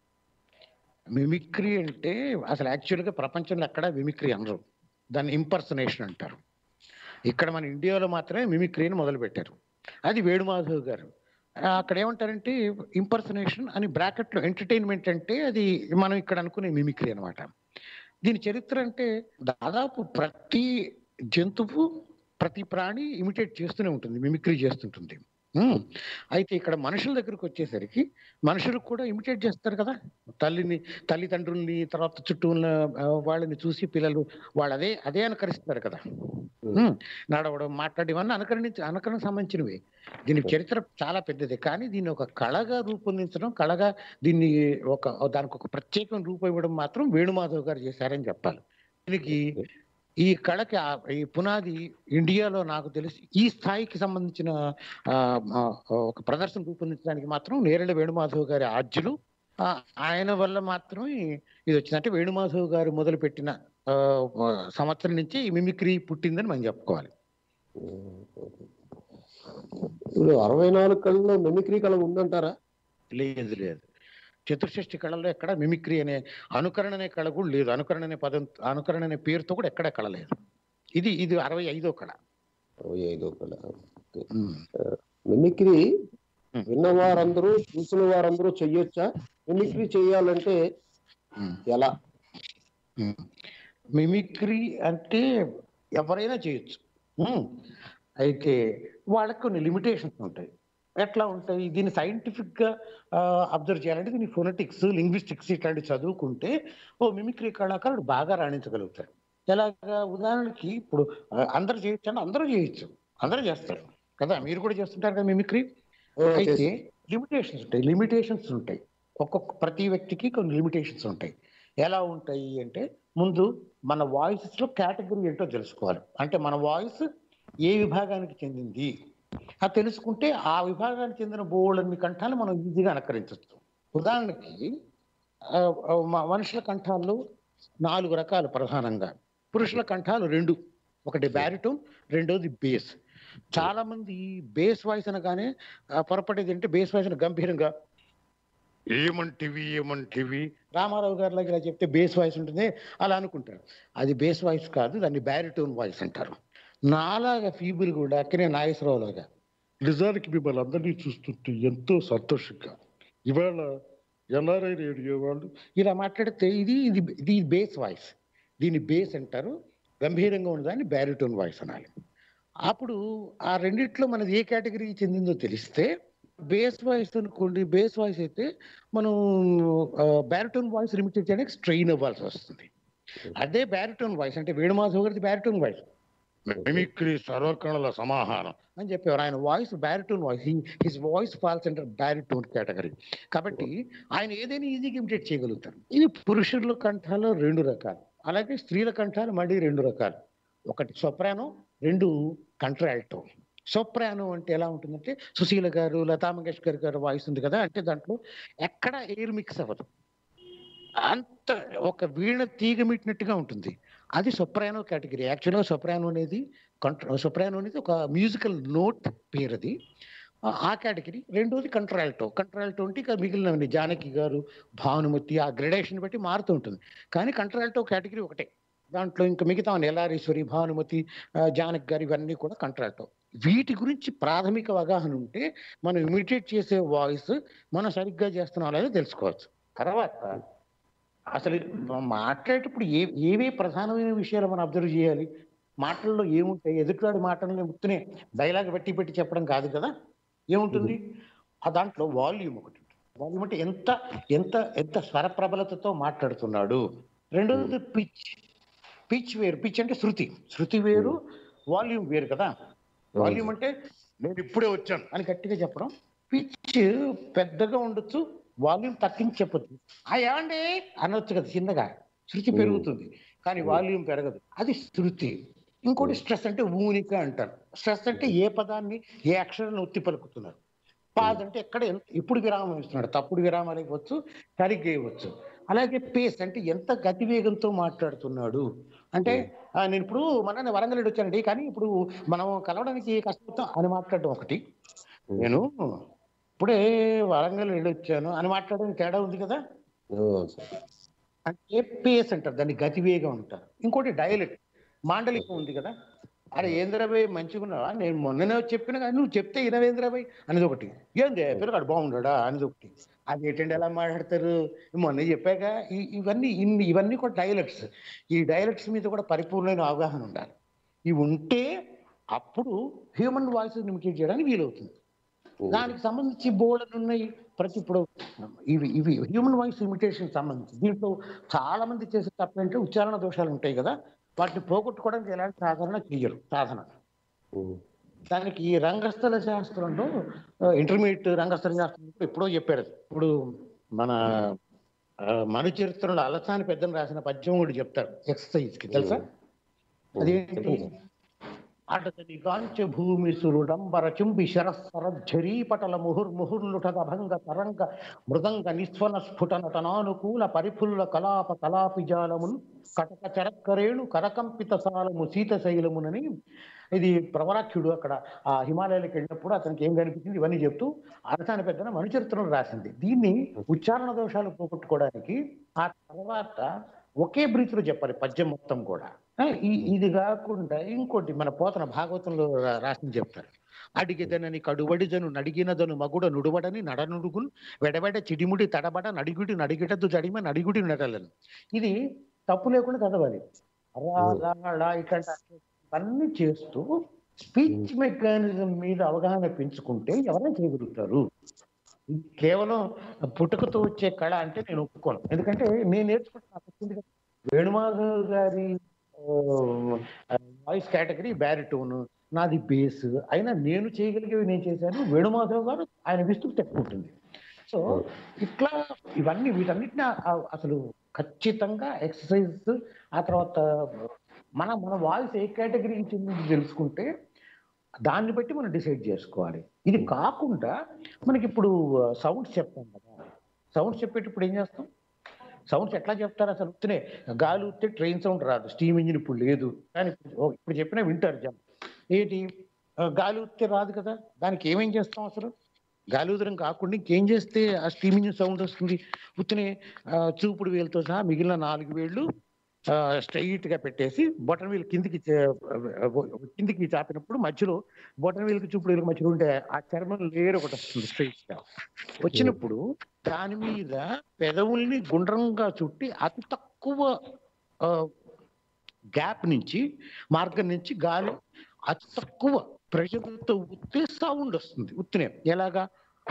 మిమిక్రీ అంటే అసలు యాక్చువల్గా ప్రపంచంలో ఎక్కడ మిమిక్రీ అనరు దాన్ని ఇంపర్సనేషన్ అంటారు ఇక్కడ మన ఇండియాలో మాత్రమే మిమిక్రీని మొదలు పెట్టారు అది వేణుమాధవ్ గారు ఆ, అక్కడ ఏమంటారంటే ఇంపర్సనేషన్ అని బ్రాకెట్లో ఎంటర్టైన్మెంట్ అంటే అది మనం ఇక్కడ అనుకునే మిమిక్రీ అన్నమాట దీని చరిత్ర అంటే దాదాపు ప్రతి జంతువు ప్రతి ప్రాణి ఇమిటేట్ చేస్తూనే ఉంటుంది మిమిక్రీ చేస్తుంటుంది ఉమ్. అయితే ఇక్కడ మనుషుల దగ్గరకు వచ్చేసరికి మనుషులు కూడా ఇమిటేట్ చేస్తారు కదా తల్లిని తల్లిదండ్రుల్ని తర్వాత చుట్టూ ఉన్న ఆ, వాళ్ళని చూసి పిల్లలు వాళ్ళు అదే అదే అనుకరిస్తారు కదా ఉమ్. నడవడం మాట్లాడడం ఇవన్నీ అనుకరించి అనుకరణ సంబంధించినవి దీని చరిత్ర చాలా పెద్దది కానీ దీన్ని ఒక కళగా రూపొందించడం కళగా దీన్ని ఒక దానికి ఒక ప్రత్యేకమైన రూపం ఇవ్వడం మాత్రం వేణుమాధవ్ గారు చేశారని చెప్పాలి దీనికి ఈ కళకి ఆ- ఈ పునాది ఇండియాలో నాకు తెలిసి ఈ స్థాయికి సంబంధించిన ఆ, ఆ, ఒక ప్రదర్శన రూపొందించడానికి మాత్రం నేరేళ్ళ వేణుమాధవ్ గారి ఆద్యులు ఆ, ఆయన వల్ల మాత్రం ఈ- ఇది వచ్చింది అంటే వేణుమాధవ్ గారు మొదలుపెట్టిన ఆ, ఆ, సంవత్సరం నుంచి ఈ మిమిక్రీ పుట్టిందని మనం చెప్పుకోవాలి ఇప్పుడు అరవై నాలుగు కళలో మిమిక్రీ కళ ఉందంటారా లేదు లేదు చతుర్షష్టి కళల్లో ఎక్కడ మిమిక్రీ అనే అనుకరణ అనే కళ కూడా లేదు అనుకరణ అనే పదం అనుకరణ అనే పేరుతో కూడా ఎక్కడ కళ లేదు ఇది ఇది అరవై ఐదో కళ అరవై ఐదో కళ ఓకే. మిమిక్రీ విన్న వారందరూ చూసిన వారందరూ చెయ్యొచ్చా మిమిక్రీ చేయాలంటే ఎలా మిమిక్రీ అంటే ఎవరైనా చేయొచ్చు ఉమ్. అయితే వాళ్ళకి కొన్ని లిమిటేషన్స్ ఉంటాయి ఎట్లా ఉంటాయి దీన్ని సైంటిఫిక్ గా అబ్జర్వ్ చేయాలంటే దీన్ని ఫొనెటిక్స్ లింగ్విస్టిక్స్ ఇట్లాంటివి చదువుకుంటే ఓ మిమిక్రీ కళాకారుడు బాగా రాణించగలుగుతారు ఎలాగా ఉదాహరణకి ఇప్పుడు ఆ, అందరూ చేయొచ్చు అంటే అందరూ చేయొచ్చు అందరూ చేస్తారు కదా మీరు కూడా చేస్తుంటారు కదా మిమిక్రీ ఆ, అయితే చేస్తాం. లిమిటేషన్స్ ఉంటాయి లిమిటేషన్స్ ఉంటాయి ఒక్కొక్క ప్రతి వ్యక్తికి కొన్ని లిమిటేషన్స్ ఉంటాయి ఎలా ఉంటాయి అంటే ముందు మన వాయిసెస్ లో కేటగిరీ ఏంటో తెలుసుకోవాలి అంటే మన వాయిస్ ఏ విభాగానికి చెందింది అది తెలుసుకుంటే ఆ విభాగానికి చెందిన బోళ్ళన్ని కంఠాలు మనం ఈజీగా అనుకరించవచ్చు ఉదాహరణకి ఆ, ఆ, మ- మనుషుల కంఠాల్లో నాలుగు రకాలు ప్రధానంగా పురుషుల కంఠాలు రెండు ఒకటి బ్యారిటోన్ రెండోది బేస్ చాలా మంది బేస్ వాయిస్ అనగానే ఆ, పొరపడేది అంటే బేస్ వాయిస్ గంభీరంగా ఏమంటివి ఏమంటివి రామారావు గారి ఇలా చెప్తే బేస్ వాయిస్ ఉంటుంది అలా అనుకుంటారు అది బేస్ వాయిస్ కాదు దాన్ని బ్యారిటోన్ వాయిస్ అంటారు నాలాగా ఫీబుల్ కూడా అక్కనే నాగేశ్వరరావు లాగా నిజానికి మిమ్మల్ని అందరినీ చూస్తుంటే ఎంతో సంతోషంగా ఇవాళ ఎల్ఆర్ఐ రేడియో వాళ్ళు ఇలా మాట్లాడితే ఇది ఇది ఇది బేస్ వాయిస్ దీన్ని బేస్ అంటారు గంభీరంగా ఉన్నదాన్ని బ్యారిటోన్ వాయిస్ అనాలి అప్పుడు ఆ రెండిట్లో మనది ఏ కేటగిరీకి చెందిందో తెలిస్తే బేస్ వాయిస్ అనుకోండి బేస్ వాయిస్ అయితే మనం బ్యారిటోన్ వాయిస్ లిమిటెడ్ చేయడానికి స్ట్రెయిన్ అవ్వాల్సి వస్తుంది అదే బ్యారిటోన్ వాయిస్ అంటే వేణుమాధవ్ గారిది బ్యారిటోన్ వాయిస్ మిమిక్రీ సర్వకళల సమాహారం అని చెప్పేవారు ఆయన voice baritone voice his voice falls అంటారు బ్యారిటోన్ కేటగిరీ కాబట్టి ఆయన ఏదైనా ఈజీగా ఇమిటేట్ చేయగలుగుతారు ఇది పురుషుల కంఠాలు రెండు రకాలు అలాగే స్త్రీల కంఠాలు మళ్ళీ రెండు రకాలు ఒకటి సొప్రానో రెండు కంట్రాల్టో సొప్రానో అంటే ఎలా ఉంటుందంటే సుశీల గారు లతా మంగేష్కర్ గారు వాయిస్ ఉంది కదా అంటే దాంట్లో ఎక్కడ ఎయిర్ మిక్స్ అవ్వదు అంత ఒక వీణ తీగ మిట్టినట్టుగా ఉంటుంది అది సొప్రానో కేటగిరీ యాక్చువల్గా సొప్రానో అనేది కంట్ర సొప్రానో అనేది ఒక మ్యూజికల్ నోట్ పేరు అది ఆ- ఆ కేటగిరీ రెండోది కంట్రాల్టో కంట్రాల్టో అంటే ఇక మిగిలినవన్నీ జానకి గారు భానుమతి ఆ గ్రెడేషన్ బట్టి మారుతూ ఉంటుంది కానీ కంట్రాల్టో కేటగిరీ ఒకటే దాంట్లో ఇంకా మిగతా ఎల్లారీశ్వరి భానుమతి ఆ, జానకి గారు ఇవన్నీ కూడా కంట్రాల్టో వీటి గురించి ప్రాథమిక అవగాహన ఉంటే మనం ఇమిటేట్ చేసే వాయిస్ మనం సరిగ్గా చేస్తున్నాం లేదో తెలుసుకోవచ్చు తర్వాత అసలు మాట్లాడేటప్పుడు ఏ ఏవే ప్రధానమైన విషయాలు మనం అబ్జర్వ్ చేయాలి మాటల్లో ఏముంటాయి ఎదుటివాడి మాటల్ని ముక్తునే డైలాగ్ పెట్టి పెట్టి చెప్పడం కాదు కదా ఏముంటుంది ఆ దాంట్లో వాల్యూమ్ ఒకటి వాల్యూమ్ అంటే ఎంత ఎంత ఎంత స్వర ప్రబలతతో మాట్లాడుతున్నాడు రెండోది పిచ్ పిచ్ వేరు పిచ్ అంటే శృతి శృతి వేరు వాల్యూమ్ వేరు కదా వాల్యూమ్ అంటే నేను ఇప్పుడే వచ్చాను అని గట్టిగా చెప్పడం పిచ్ పెద్దగా ఉండొచ్చు వాల్యూమ్ తగ్గించి చెప్పొచ్చు ఆ ఏమండి అనొచ్చు కదా చిన్నగా శృతి Hmm. పెరుగుతుంది కానీ Hmm. వాల్యూమ్ పెరగదు అది శృతి ఇంకోటి స్ట్రెస్ అంటే ఊనిక అంటారు స్ట్రెస్ అంటే ఏ పదాన్ని ఏ అక్షరాన్ని ఒత్తి పలుకుతున్నారు పాజ్ అంటే ఎక్కడ ఎంత- ఎప్పుడు విరామం ఇస్తున్నాడు తప్పుడు విరామాలు ఇవ్వచ్చు సరిగ్గా ఇవ్వచ్చు అలాగే పేస్ అంటే ఎంత గతివేగంతో మాట్లాడుతున్నాడు అంటే ఆ, నేను ఇప్పుడు మన వరంగల్ వెళ్ళి వచ్చానండి కానీ ఇప్పుడు మనం కలవడానికి కష్టపడతాం అని మాట్లాడడం ఒకటి నేను ఇప్పుడే వరంగల్ వెళ్ళి వచ్చాను అని మాట్లాడడానికి తేడా ఉంది కదా అవును సార్. అంటే పేస్ అంటారు దాన్ని గతివేగం అంటారు ఇంకోటి డైలెక్ట్ మాండలికం ఉంది కదా అరే ఏంద్రబాయ్ మంచిగా ఉన్నావా నేను మొన్ననే చెప్పిన కానీ నువ్వు చెప్తే ఇనవేంద్రబాయ్ అనేది ఒకటి ఏంది పిల్లగాడు బాగుండడా అనేది ఒకటి అది ఏంటంటే ఎలా మాట్లాడతారు మొన్న చెప్పాక ఈ- ఇవన్నీ ఇన్ని ఇవన్నీ కూడా డైలెక్ట్స్ ఈ డైలెక్ట్స్ మీద కూడా పరిపూర్ణమైన అవగాహన ఉండాలి ఇవి ఉంటే అప్పుడు హ్యూమన్ వాయిస్ ఇమిటేట్ చేయడానికి వీలవుతుంది దానికి సంబంధించి బోర్డులు ఉన్నాయి ప్రతి ఇప్పుడు ఇవి ఇవి హ్యూమన్ వాయిస్ ఇమిటేషన్ సంబంధించి దీంట్లో చాలా మంది చేసే తప్పేంటే ఉచ్చారణ దోషాలు ఉంటాయి కదా వాటిని పోగొట్టుకోవడానికి ఎలాంటి సాధన చెయ్యరు సాధన ఉమ్. దానికి ఈ రంగస్థల శాస్త్రంలో ఇంటర్మీడియట్ రంగస్థల శాస్త్రం కూడా ఎప్పుడో చెప్పారు ఇప్పుడు మన ఆ, మను చరిత్రలో అలసాని పెద్దని రాసిన పద్యం కూడా చెప్తారు ఎక్సర్సైజ్ కి తెలుసా అదేంటి అటతని కాంచ భూమి సురుడంబర చుంబి శరస్సర ఝరీపటల ముహుర్ ముహుర్లుటద భంగ తరంగ మృదంగ నిస్వన స్ఫుట నటనానుకూల పరిఫుల్ల కలాప కలాపి జాలమును కటక చరక్కరేణు కరకంపిత సాలము శీత శైలమునని ఇది ప్రవరాఖ్యుడు అక్కడ ఆ హిమాలయాలకు వెళ్ళినప్పుడు అతనికి ఏం కనిపించింది ఇవన్నీ చెప్తూ అరసాని పెద్దన మనుచరిత్రను రాసింది దీన్ని ఉచ్చారణ దోషాలు పోగొట్టుకోవడానికి ఆ తర్వాత ఒకే బ్రీతిలో చెప్పాలి పద్యం మొత్తం కూడా ఆ, ఈ- ఇది కాకుండా ఇంకోటి మన పోతన భాగవతంలో రా- రాసింది చెప్తారు అడిగెదనని కడువడిజను నడిగినదను మగుడ నుడువడని నడనుడుగున్ వెడవెడ చిడిముడి తడబడ నడిగుడి నడిగిటద్దు జడిమ నడిగుడి నడలను ఇది తప్పు లేకుండా చదవాలి రా, లా, లా ఇట్లాంటి అన్ని చేస్తూ స్పీచ్ మెకానిజం మీద అవగాహన పెంచుకుంటే ఎవరైనా చేయగలుగుతారు ఇది కేవలం పుట్టుకతో వచ్చే కళ అంటే నేను ఒప్పుకోను ఎందుకంటే నేను నేర్చుకుంటే నాకు వచ్చింది కదా. వేణుమాధవ్ గారి వాయిస్ కేటగిరీ బ్యారిటోన్ నాది బేస్ అయినా నేను చేయగలిగేవి నేను చేశాను వేణుమాధవ్ గారు ఆయన విస్తృతి ఎక్కువ ఉంటుంది సో ఇట్లా ఇవన్నీ వీటన్నిటిని ఆ- ఆ- అసలు ఖచ్చితంగా ఎక్సర్సైజ్ ఆ తర్వాత మన మన వాయిస్ ఏ కేటగిరీకి చెందింది తెలుసుకుంటే దాన్ని బట్టి మనం డిసైడ్ చేసుకోవాలి ఇది కాకుండా మనకి ఇప్పుడు సౌండ్స్ చెప్తాం కదా సౌండ్స్ చెప్పేటప్పుడు ఏం చేస్తాం సౌండ్స్ ఎట్లా చెప్తారు అసలు ఉత్తినే గాలి ఉత్తే ట్రైన్ సౌండ్ రాదు స్టీమ్ ఇంజిన్ ఇప్పుడు లేదు కానీ ఇప్పుడు ఓ, ఇప్పుడు చెప్పినా వింటారు జనం ఏంటి ఆ, గాలి ఉత్తే రాదు కదా దానికి ఏమేం చేస్తాం అసలు గాలి ఉదరం కాకుండా ఇంకేం చేస్తే ఆ స్టీమ్ ఇంజిన్ సౌండ్ వస్తుంది ఉత్తినే ఆ, చూపుడు వేలుతో సహా మిగిలిన నాలుగు వేళ్ళు స్ట్రైట్ గా పెట్టేసి బొటన్ వీల్ కిందికి చే- కిందికి చాపినప్పుడు మధ్యలో బొటన్ వీల్కి చూపుడు వీళ్ళకి మధ్యలో ఉంటే ఆ చర్మం లేయర్ ఒకటి వస్తుంది స్ట్రైట్ గా వచ్చినప్పుడు దాని మీద పెదవుల్ని గుండ్రంగా చుట్టి అతి తక్కువ గ్యాప్ నుంచి మార్గం నుంచి గాలి అతి తక్కువ ప్రెషర్తో ఉత్తే సౌండ్ వస్తుంది ఉత్తినే ఎలాగా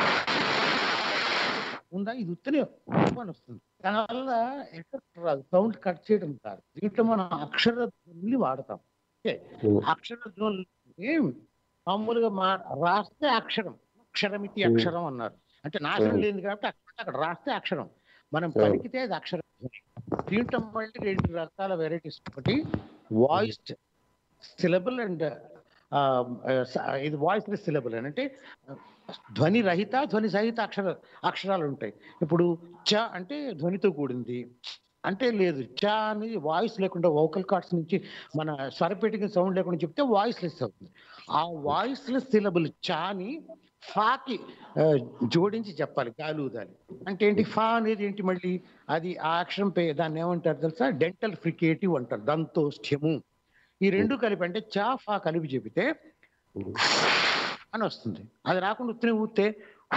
ఉందా ఇది ఉత్తనే అని వస్తుంది దానివల్ల ఎఫెక్ట్ రాదు సౌండ్ కట్ చేయడం కాదు దీంట్లో మనం అక్షర ధ్వనుల్ని వాడతాం ఓకే అక్షర ధ్వనులు మామూలుగా మా రాస్తే అక్షరం అక్షరమితి అక్షరం అన్నారు అంటే నాశనం లేదు కాబట్టి అక్కడ అక్కడ రాస్తే అక్షరం మనం పలికితే అది అక్షరం దీంట్లో మళ్ళీ రెండు రకాల వెరైటీస్ ఒకటి వాయిస్డ్ సిలబుల్ అండ్ ఇది వాయిస్ సిలబుల్ అని అంటే ధ్వని రహిత ధ్వని సహిత అక్షర అక్షరాలు ఉంటాయి ఇప్పుడు చ అంటే ధ్వనితో కూడింది అంటే లేదు చ అనేది వాయిస్ లేకుండా వోకల్ కార్డ్స్ నుంచి మన స్వరపేటికి సౌండ్ లేకుండా చెప్తే వాయిస్ లెస్ అవుతుంది ఆ వాయిస్ లెస్ సిలబుల్ చాని ఫాకి ఆ, జోడించి చెప్పాలి గాలి ఊదాలి అంటే ఏంటి ఫా అనేది ఏంటి మళ్ళీ అది ఆ అక్షరం పే దాన్ని ఏమంటారు తెలుసా డెంటల్ ఫ్రికేటివ్ అంటారు దంతోష్ట్యము ఈ రెండు కలిపి అంటే చా ఫా కలిపి చెబితే అని వస్తుంది అది రాకుండా ఉత్తనే ఊతే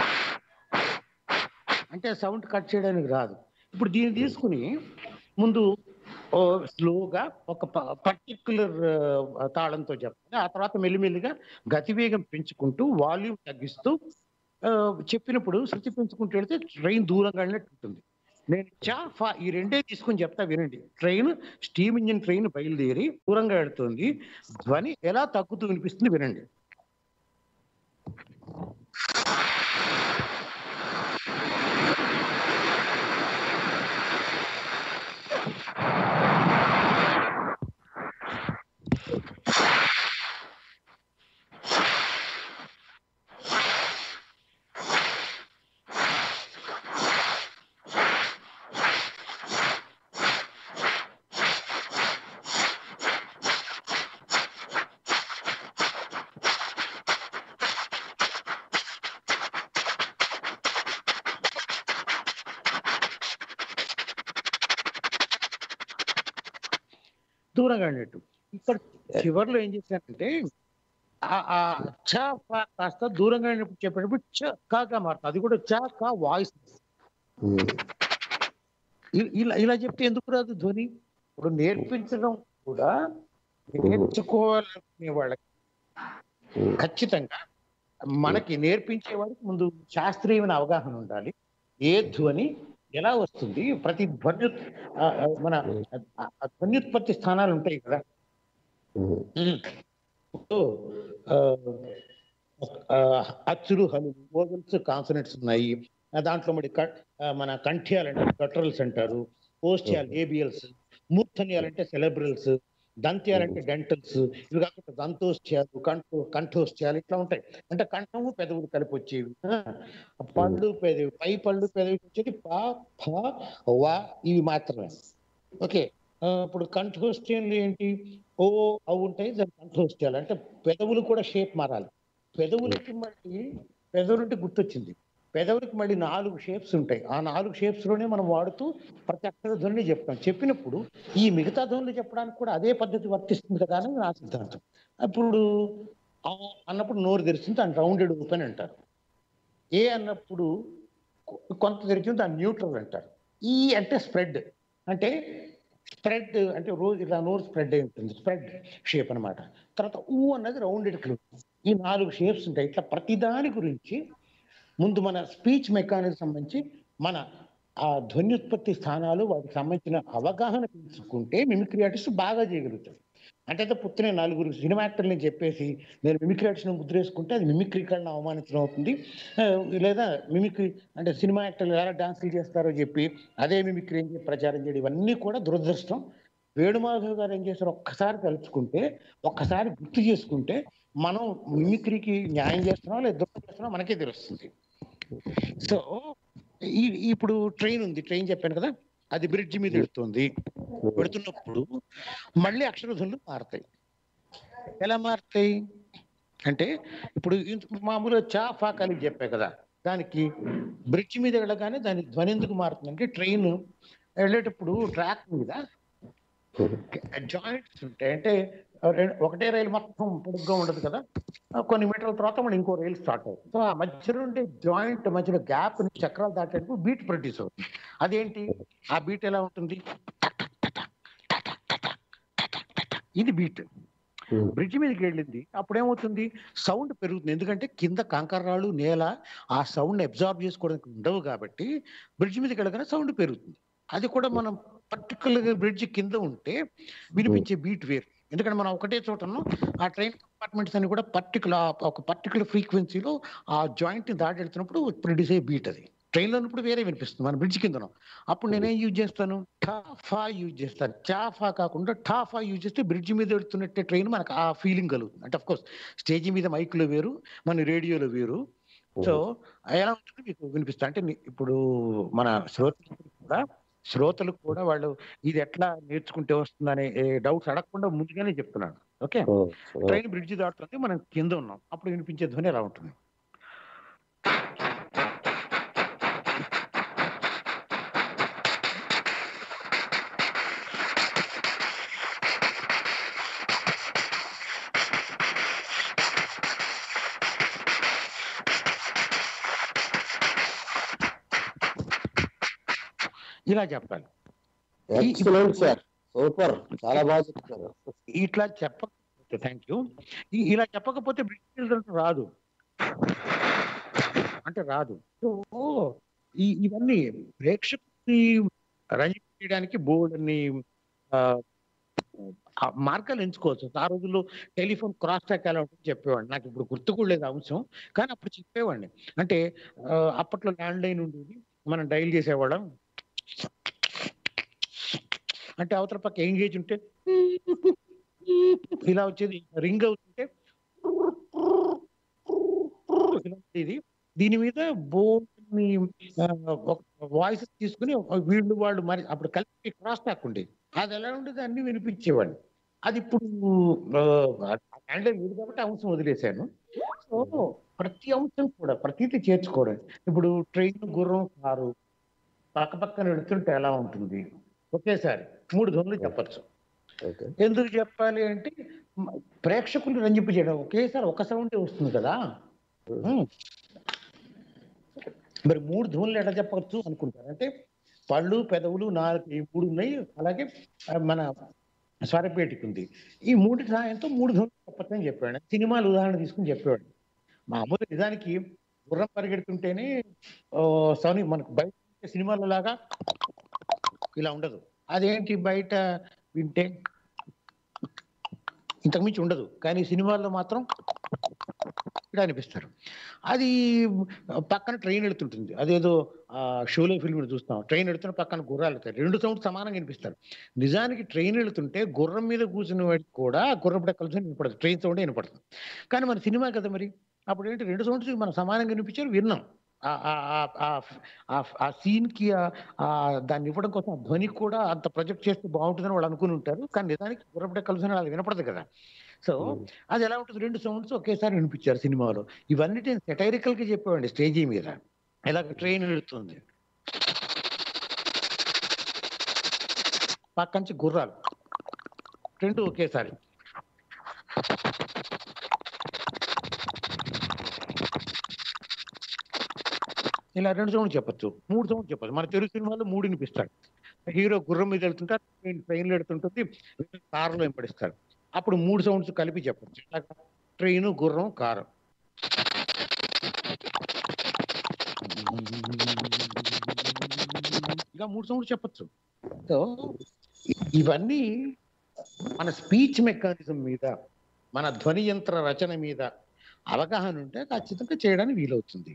అంటే సౌండ్ కట్ చేయడానికి రాదు ఇప్పుడు దీన్ని తీసుకుని ముందు ఓ స్లోగా ఒక పర్టికులర్ తాళంతో చెప్పాలి ఆ తర్వాత మెల్లిమెల్లిగా గతివేగం పెంచుకుంటూ వాల్యూమ్ తగ్గిస్తూ ఆ, చెప్పినప్పుడు శృతి పెంచుకుంటూ వెళ్తే ట్రైన్ దూరంగా వెళ్ళినట్టు ఉంటుంది నేను చా ఫా ఈ రెండే తీసుకుని చెప్తా వినండి ట్రైన్ స్టీమ్ ఇంజిన్ ట్రైన్ బయలుదేరి దూరంగా వెళ్తుంది ధ్వని ఎలా తగ్గుతూ వినిపిస్తుంది వినండి దూరంగా వెళ్ళినట్టు ఇక్కడ చివరిలో ఏం చేశానంటే ఆ- ఆ చ ఫా కాస్త దూరంగా వెళ్ళినప్పుడు చెప్పేటప్పుడు చ కాగా మారుతుంది అది కూడా చ కా వాయిస్ ఇలా ఇలా చెప్తే ఎందుకు రాదు ధ్వని ఇప్పుడు నేర్పించడం కూడా నేర్చుకోవాలనుకునే వాళ్ళకి ఖచ్చితంగా మనకి నేర్పించే వాడికి ముందు శాస్త్రీయమైన అవగాహన ఉండాలి ఏ ధ్వని ఎలా వస్తుంది ప్రతి ధ్వని ఆ, ఆ, మన ఆ, ఆ ధ్వన్యుత్పత్తి స్థానాలు ఉంటాయి కదా సో, ఆ, ఆ, అచ్చులు హలు ఓవెల్స్ కాన్సనెంట్స్ ఉన్నాయి ఆ, దాంట్లో మరి క- ఆ, మన కంఠ్యాలు అంటే గట్రల్స్ అంటారు పోస్టియాలు ఏబియల్స్ మూర్ధన్యాలు అంటే సెలబ్రల్స్ దంత్యాలు అంటే డెంటల్స్ ఇవి కాకుండా దంతోష్ట్యాలు కంఠో కంఠోష్ట్యాలు ఇట్లా ఉంటాయి అంటే కంఠము పెదవులు కలిపి వచ్చేవి ఆ, పళ్ళు పెదవి పై పళ్ళు పెదవి వచ్చేది పా ఫ వా ఇవి మాత్రమే ఓకే ఆ, ఇప్పుడు కంఠోష్ట్యంలు ఏంటి ఓ అవి ఉంటాయి దాన్ని కంట్రోల్ చేయాలి అంటే పెదవులు కూడా షేప్ మారాలి పెదవులకి మళ్ళీ పెదవులంటే గుర్తొచ్చింది పెదవులకి మళ్ళీ నాలుగు షేప్స్ ఉంటాయి ఆ నాలుగు షేప్స్ లోనే మనం వాడుతూ ప్రతి అక్షర ధ్వని చెప్తాం చెప్పినప్పుడు ఈ మిగతా ధ్వనులు చెప్పడానికి కూడా అదే పద్ధతి వర్తిస్తుంది కదా అని నా సిద్ధాంతం అప్పుడు ఆ అన్నప్పుడు నోరు తెరిచింది దాన్ని రౌండెడ్ ఓపెన్ అంటారు ఏ అన్నప్పుడు కొ- కొంత తెరిచింది దాన్ని న్యూట్రల్ అంటారు ఈ అంటే స్ప్రెడ్ అంటే స్ప్రెడ్ అంటే రోజు ఇలా నోరు స్ప్రెడ్ అయి ఉంటుంది స్ప్రెడ్ షేప్ అన్నమాట తర్వాత ఊ అన్నది రౌండెడ్ క్లూ ఈ నాలుగు షేప్స్ ఉంటాయి ఇట్లా ప్రతిదాని గురించి ముందు మన స్పీచ్ మెకానిజం సంబంధించి మన ఆ ధ్వన్యుత్పత్తి స్థానాలు వాటికి సంబంధించిన అవగాహన తెలుసుకుంటే మిమిక్రీ ఆర్టిస్ట్ బాగా చేయగలుగుతాడు అంటే అయితే పుత్తిన నలుగురు సినిమా యాక్టర్ని చెప్పేసి నేను మిమిక్రీ ఆర్టిస్ట్ని ముద్రేసుకుంటే అది మిమిక్రీ కళను అవమానించడం అవుతుంది ఆ, లేదా మిమిక్రీ అంటే సినిమా యాక్టర్లు ఎలా డాన్సులు చేస్తారో చెప్పి అదే మిమిక్రీ అని చెప్పి ప్రచారం చేయడం ఇవన్నీ కూడా దురదృష్టం వేణుమాధవ్ గారు ఏం చేశారు ఒక్కసారి తలుచుకుంటే ఒక్కసారి గుర్తు చేసుకుంటే మనం మిమిక్రీకి న్యాయం చేస్తున్నాం లేదా దుఃఖం చేస్తున్నాం మనకే తెలుస్తుంది సో ఈ ఇప్పుడు ట్రైన్ ఉంది ట్రైన్ చెప్పాను కదా అది బ్రిడ్జ్ మీద వెళుతుంది పెడుతున్నప్పుడు మళ్ళీ అక్షరధ్వనులు మారుతాయి ఎలా మారుతాయి అంటే ఇప్పుడు ఇంత- మామూలుగా చా ఫా కలిగి చెప్పా కదా దానికి బ్రిడ్జ్ మీద వెళ్ళగానే దాని ధ్వని ఎందుకు మారుతుంది అంటే ట్రైన్ వెళ్ళేటప్పుడు ట్రాక్ మీద జాయింట్స్ ఉంటాయి అంటే రెం- ఒకటే రైలు మొత్తం పొడుగ్గా ఉండదు కదా ఆ కొన్ని మీటర్ల తర్వాత మళ్ళీ ఇంకో రైలు స్టార్ట్ అవుతుంది సో ఆ మధ్యలో ఉండే జాయింట్ మధ్యలో గ్యాప్ చక్రాలు దాటేటప్పుడు బీట్ ప్రొడ్యూస్ అవుతుంది అదేంటి ఆ బీట్ ఎలా ఉంటుంది ఇది బీట్ బ్రిడ్జ్ మీదకి వెళ్ళింది అప్పుడు ఏమవుతుంది సౌండ్ పెరుగుతుంది ఎందుకంటే కింద కంకర్రాళ్ళు నేల ఆ సౌండ్ అబ్జార్బ్ చేసుకోవడానికి ఉండవు కాబట్టి బ్రిడ్జ్ మీదకి వెళ్ళగానే సౌండ్ పెరుగుతుంది అది కూడా మనం పర్టికులర్ బ్రిడ్జ్ కింద ఉంటే వినిపించే బీట్ వేరు ఎందుకంటే మనం ఒకటే చోట ఉన్నాం ఆ ట్రైన్ కంపార్ట్మెంట్స్ అన్ని కూడా పర్టికులర్ ఒక పర్టికులర్ ఫ్రీక్వెన్సీలో ఆ జాయింట్ ని దాటి వెళ్తున్నప్పుడు ప్రొడ్యూస్ అయ్యే బీట్ అది ట్రైన్ లో ఉన్నప్పుడు వేరే వినిపిస్తుంది మన బ్రిడ్జ్ కింద ఉన్నాం అప్పుడు నేనేం యూజ్ చేస్తాను ఠాఫా యూజ్ చేస్తాను చాఫా కాకుండా ఠాఫా యూజ్ చేస్తే బ్రిడ్జ్ మీద వెళ్తున్నట్టే ట్రైన్ మనకు ఆ ఫీలింగ్ కలుగుతుంది అంటే కోర్స్ స్టేజ్ మీద మైక్లో వేరు మన రేడియోలో వేరు సో ఎలా ఉంటుంది మీకు వినిపిస్తా అంటే ని- ఇప్పుడు మన శ్రోతలు కూడా శ్రోతలు కూడా వాళ్ళు ఇది ఎట్లా నేర్చుకుంటే వస్తుందనే డౌట్స్ అడగకుండా ముందుగానే చెప్తున్నాను ఓకే ట్రైన్ బ్రిడ్జ్ దాటుతుంది మనం కింద ఉన్నాం అప్పుడు వినిపించే ధ్వని ఎలా ఉంటుంది ఇలా చెప్పాలి ఎక్సలెంట్ సార్ సూపర్ చాలా బాగా చెప్తున్నారు ఇట్లా చెప్పకపోతే థ్యాంక్ యూ ఇలా చెప్పకపోతే బ్రిడ్జ్ రిజల్ట్ రాదు అంటే రాదు సో ఈ ఇవన్నీ ప్రేక్షకుని రంజించడానికి బోర్డు అని మార్గాలు ఎంచుకోవచ్చు ఆ రోజుల్లో టెలిఫోన్ క్రాస్ టాక్ ఎలా ఉంటుంది చెప్పేవాడిని నాకు ఇప్పుడు గుర్తు కూడా లేదు ఆ అంశం కానీ అప్పుడు చెప్పేవాడిని అంటే ఆ, అప్పట్లో ల్యాండ్ లైన్ ఉండేది మనం డైల్ చేసేవాళ్ళం అంటే అవతల పక్క ఎంగేజ్ ఉంటే ఇలా వచ్చేది రింగ్ అవుతుంటే ఇలా ఉండేది దీని మీద బోర్డుని వాయిస్ తీసుకుని వీళ్ళు వాళ్ళు మరి అప్పుడు కలిపి క్రాస్ టాక్ ఉండేది అది ఎలా ఉండేది అన్ని వినిపించేవాడిని అది ఇప్పుడు హ్యాండిల్ లేదు కాబట్టి ఆ అంశం వదిలేశాను సో ప్రతి అంశం కూడా ప్రతిది చేర్చుకోవడం ఇప్పుడు ట్రైన్ గుర్రం కారు పక్క పక్కన వెళుతుంటే ఎలా ఉంటుంది ఒకేసారి మూడు ధ్వనులు చెప్పచ్చు ఓకే ఎందుకు చెప్పాలి అంటే మ- ప్రేక్షకులు రంజింపు చేయడం ఒకేసారి ఒక సౌండే వస్తుంది కదా ఉమ్. మరి మూడు ధ్వనులు ఎట్లా చెప్పవచ్చు అనుకుంటారు అంటే పళ్ళు పెదవులు నాలుగు ఈ మూడు ఉన్నాయి అలాగే ఆ, మన స్వరపేటికి ఉంది ఈ మూడు సహాయంతో మూడు ధ్వనులు చెప్పచ్చు అని చెప్పాడు సినిమాలు ఉదాహరణ తీసుకుని చెప్పేవాడు మామూలు నిజానికి గుర్రం పరిగెడుతుంటేనే ఓ, సౌని మనకు బయట సినిమాల లాగా ఇలా ఉండదు అదేంటి బయట వింటే ఇంతకుమించి ఉండదు కానీ సినిమాల్లో మాత్రం ఇలా అనిపిస్తారు అది పక్కన ట్రైన్ వెళ్తుంటుంది అదేదో ఆ షోలో ఫిల్మ్ చూస్తాం ట్రైన్ వెళ్తున్న పక్కన గుర్రాలు వెళ్తాయి రెండు సౌండ్ సమానంగా వినిపిస్తారు నిజానికి ట్రైన్ వెళ్తుంటే గుర్రం మీద కూర్చున్న వాడికి కూడా గుర్రపు డెక్కల సౌండ్ వినపడదు ట్రైన్ సౌండ్ వినపడుతుంది కానీ మన సినిమా కదా మరి అప్పుడు ఏంటి రెండు సౌండ్స్ మనం సమానంగా వినిపించారు విన్నాం ఆ- ఆ- ఆ- ఆ- ఆ- ఆ సీన్ కి ఆ- ఆ దాన్ని ఇవ్వడం కోసం ఆ ధ్వని కూడా అంత ప్రొజెక్ట్ చేస్తే బాగుంటుందని వాళ్ళు అనుకుని ఉంటారు కానీ నిజానికి గుర్రపడే కలిసి అది వినపడదు కదా సో ఉమ్. అది ఎలా ఉంటుంది రెండు సౌండ్స్ ఒకేసారి వినిపించారు సినిమాలో ఇవన్నీ నేను సెటైరికల్ గా చెప్పేవాడి స్టేజీ మీద ఇలా ట్రైన్ వెళుతుంది పక్కంచి గుర్రాలు రెండు ఒకేసారి ఇలా రెండు సౌండ్ చెప్పొచ్చు మూడు సౌండ్ చెప్పచ్చు మన తెలుగు సినిమాలో మూడు వినిపిస్తాడు హీరో గుర్రం మీద వెళ్తుంటారు ట్రైన్ ట్రైన్లో వెళ్తుంటుంది కారులో వెంపడిస్తాడు అప్పుడు మూడు సౌండ్స్ కలిపి చెప్పచ్చు ట్రైన్ గుర్రం కారు ఇలా మూడు సౌండ్స్ చెప్పొచ్చు సో ఇవన్నీ మన స్పీచ్ మెకానిజం మీద మన ధ్వని యంత్ర రచన మీద అవగాహన ఉంటే ఖచ్చితంగా చేయడానికి వీలవుతుంది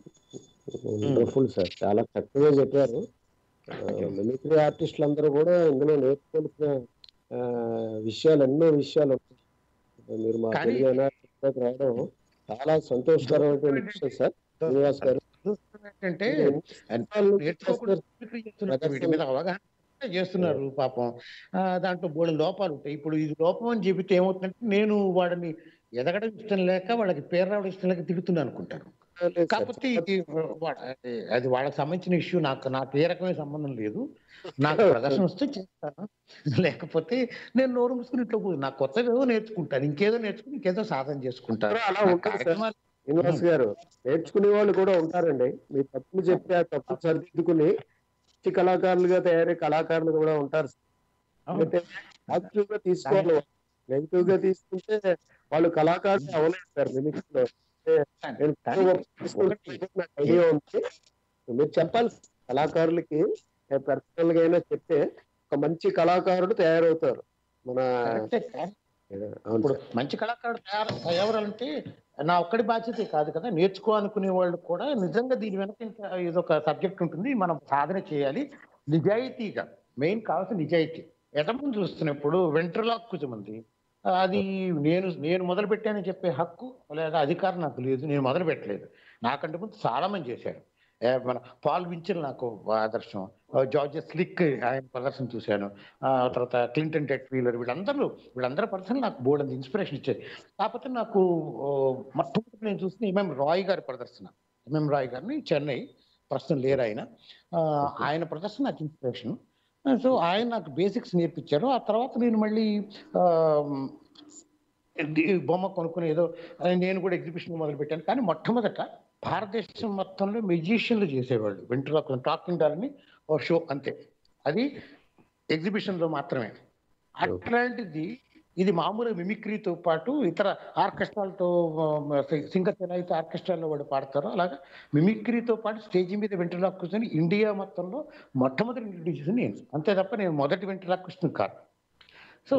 వండర్ఫుల్ సార్ చాలా చక్కగా చెప్పారు మిమిక్రీ ఆర్టిస్టులు అందరూ కూడా ఇందులో నేర్చుకోవాల్సిన ఆ, విషయాలు ఎన్నో విషయాలు ఉంటాయి మీరు మా కానీ- తెలుగు NRI రావడం చాలా సంతోషకరమైనటువంటి విషయం సార్ శ్రీనివాస్ గారు ఏంటంటే ఎన్నిసార్లు నేర్చుకోకుండా చేస్తారు? మిమిక్రీ చేస్తున్నారు వీటి మీద అవగాహన చేస్తున్నారు పాపం ఆ, దాంట్లో బోళ్ళ లోపాలు ఉంటాయి ఇప్పుడు ఇది లోపం అని చెబితే ఏమవుతుందంటే నేను వాడిని ఎదగడం ఇష్టం లేక వాళ్ళకి పేరు రావడం ఇష్టం లేక తిడుతున్నాను అనుకుంటారు లేదు సార్. కాకపోతే ఇది వా- అది వాళ్ళకి సంబంధించిన ఇష్యూ నాకు నాకు ఏ రకమైన సంబంధం లేదు నాకు ప్రదర్శన వస్తే చేస్తాను లేకపోతే నేను నోరు మూసుకుని ఇంట్లో కూర్చో- నాకు కొత్తగా ఏదో నేర్చుకుంటాను ఇంకేదో నేర్చుకుని ఇంకేదో సాధన చేసుకుంటాను అలా నా ఉంటుంది సార్. కార్యక్రమాలు శ్రీనివాస్ గారు నేర్చుకునే వాళ్ళు కూడా ఉంటారండి మీ తప్పులు చెప్తే ఆ తప్పులు సరిదిద్దుకుని మంచి కళాకారులుగా తయారయ్యే కళాకారులు కూడా ఉంటారు అయితే పాజిటివ్ గా తీసుకోవాలి నెగిటివ్ గా తీసుకుంటే వాళ్ళు కళాకారులు అవ్వలేదు సార్ మిమిక్స్ లో నేను ఎక్కువ తీసుకుంటే నాకు ఐడియా ఉంది మీరు చెప్పాలి కళాకారులకి పర్సనల్ గా అయినా చెప్తే ఒక మంచి కళాకారుడు తయారవుతారు మన కరెక్టే సార్. అవును ఇప్పుడు సార్. మంచి కళాకారుడు తయారు ఎవరంటే నా ఒక్కడి బాధ్యత కాదు కదా నేర్చుకో అనుకునే వాళ్ళు కూడా నిజంగా దీని వెనక ఇంకా ఇదొక సబ్జెక్ట్ ఉంటుంది మనం సాధన చేయాలి నిజాయితీగా మెయిన్ కావాల్సిన నిజాయితీ ఎటముందు చూస్తున్నప్పుడు వెంట్రలాక్కుజం ఉంది అది నేను నేను మొదలు పెట్టానని చెప్పే హక్కు లేదా అధికారం నాకు లేదు నేను మొదలు పెట్టలేదు నాకంటే ముందు చాలా మంది చేశారు ఏ, మన పాల్ వించల్ నాకు ఆదర్శం జార్జ్ స్లిక్ ఆయన ప్రదర్శన చూశాను ఆ తర్వాత క్లింటన్ టెట్ వీలర్ వీళ్ళందరూ వీళ్ళందరూ పర్సన్ నాకు బోర్డు అంత ఇన్స్పిరేషన్ ఇచ్చేది కాకపోతే నాకు ఓ, మొట్టమొదటి నేను చూసిన ఎంఎం రాయ్ గారి ప్రదర్శన ఎంఎం రాయ్ గారిని చెన్నై ప్రస్తుతం లేరు ఆయన ఆ, ఆయన ప్రదర్శన నాకు ఇన్స్పిరేషన్ సో ఆయన నాకు బేసిక్స్ నేర్పించారు ఆ తర్వాత నేను మళ్ళీ ఆ, ఈ బొమ్మ కొనుక్కుని ఏదో ఆ, నేను కూడా ఎగ్జిబిషన్ మొదలు పెట్టాను కానీ మొట్టమొదట భారతదేశం మొత్తంలో మ్యూజిషియన్లు చేసేవాళ్ళు వెంటనే టాకింగ్ డాల్ని ఓ షో అంతే అది ఎగ్జిబిషన్ లో మాత్రమే అట్లాంటిది ఇది మామూలు మిమిక్రీతో పాటు ఇతర ఆర్కెస్ట్రాలతో సింగర్స్ ఎలా అయితే ఆర్కెస్ట్రాల్లో వాడు పాడతారో అలాగా మిమిక్రీతో పాటు స్టేజ్ మీద వెంటలాక్ కూర్చొని ఇండియా మొత్తంలో మొట్టమొదటి ఇంట్రడ్యూస్ చేసింది నేను అంతే తప్ప నేను మొదటి వెంటలాక్ కృష్ణ కాదు సో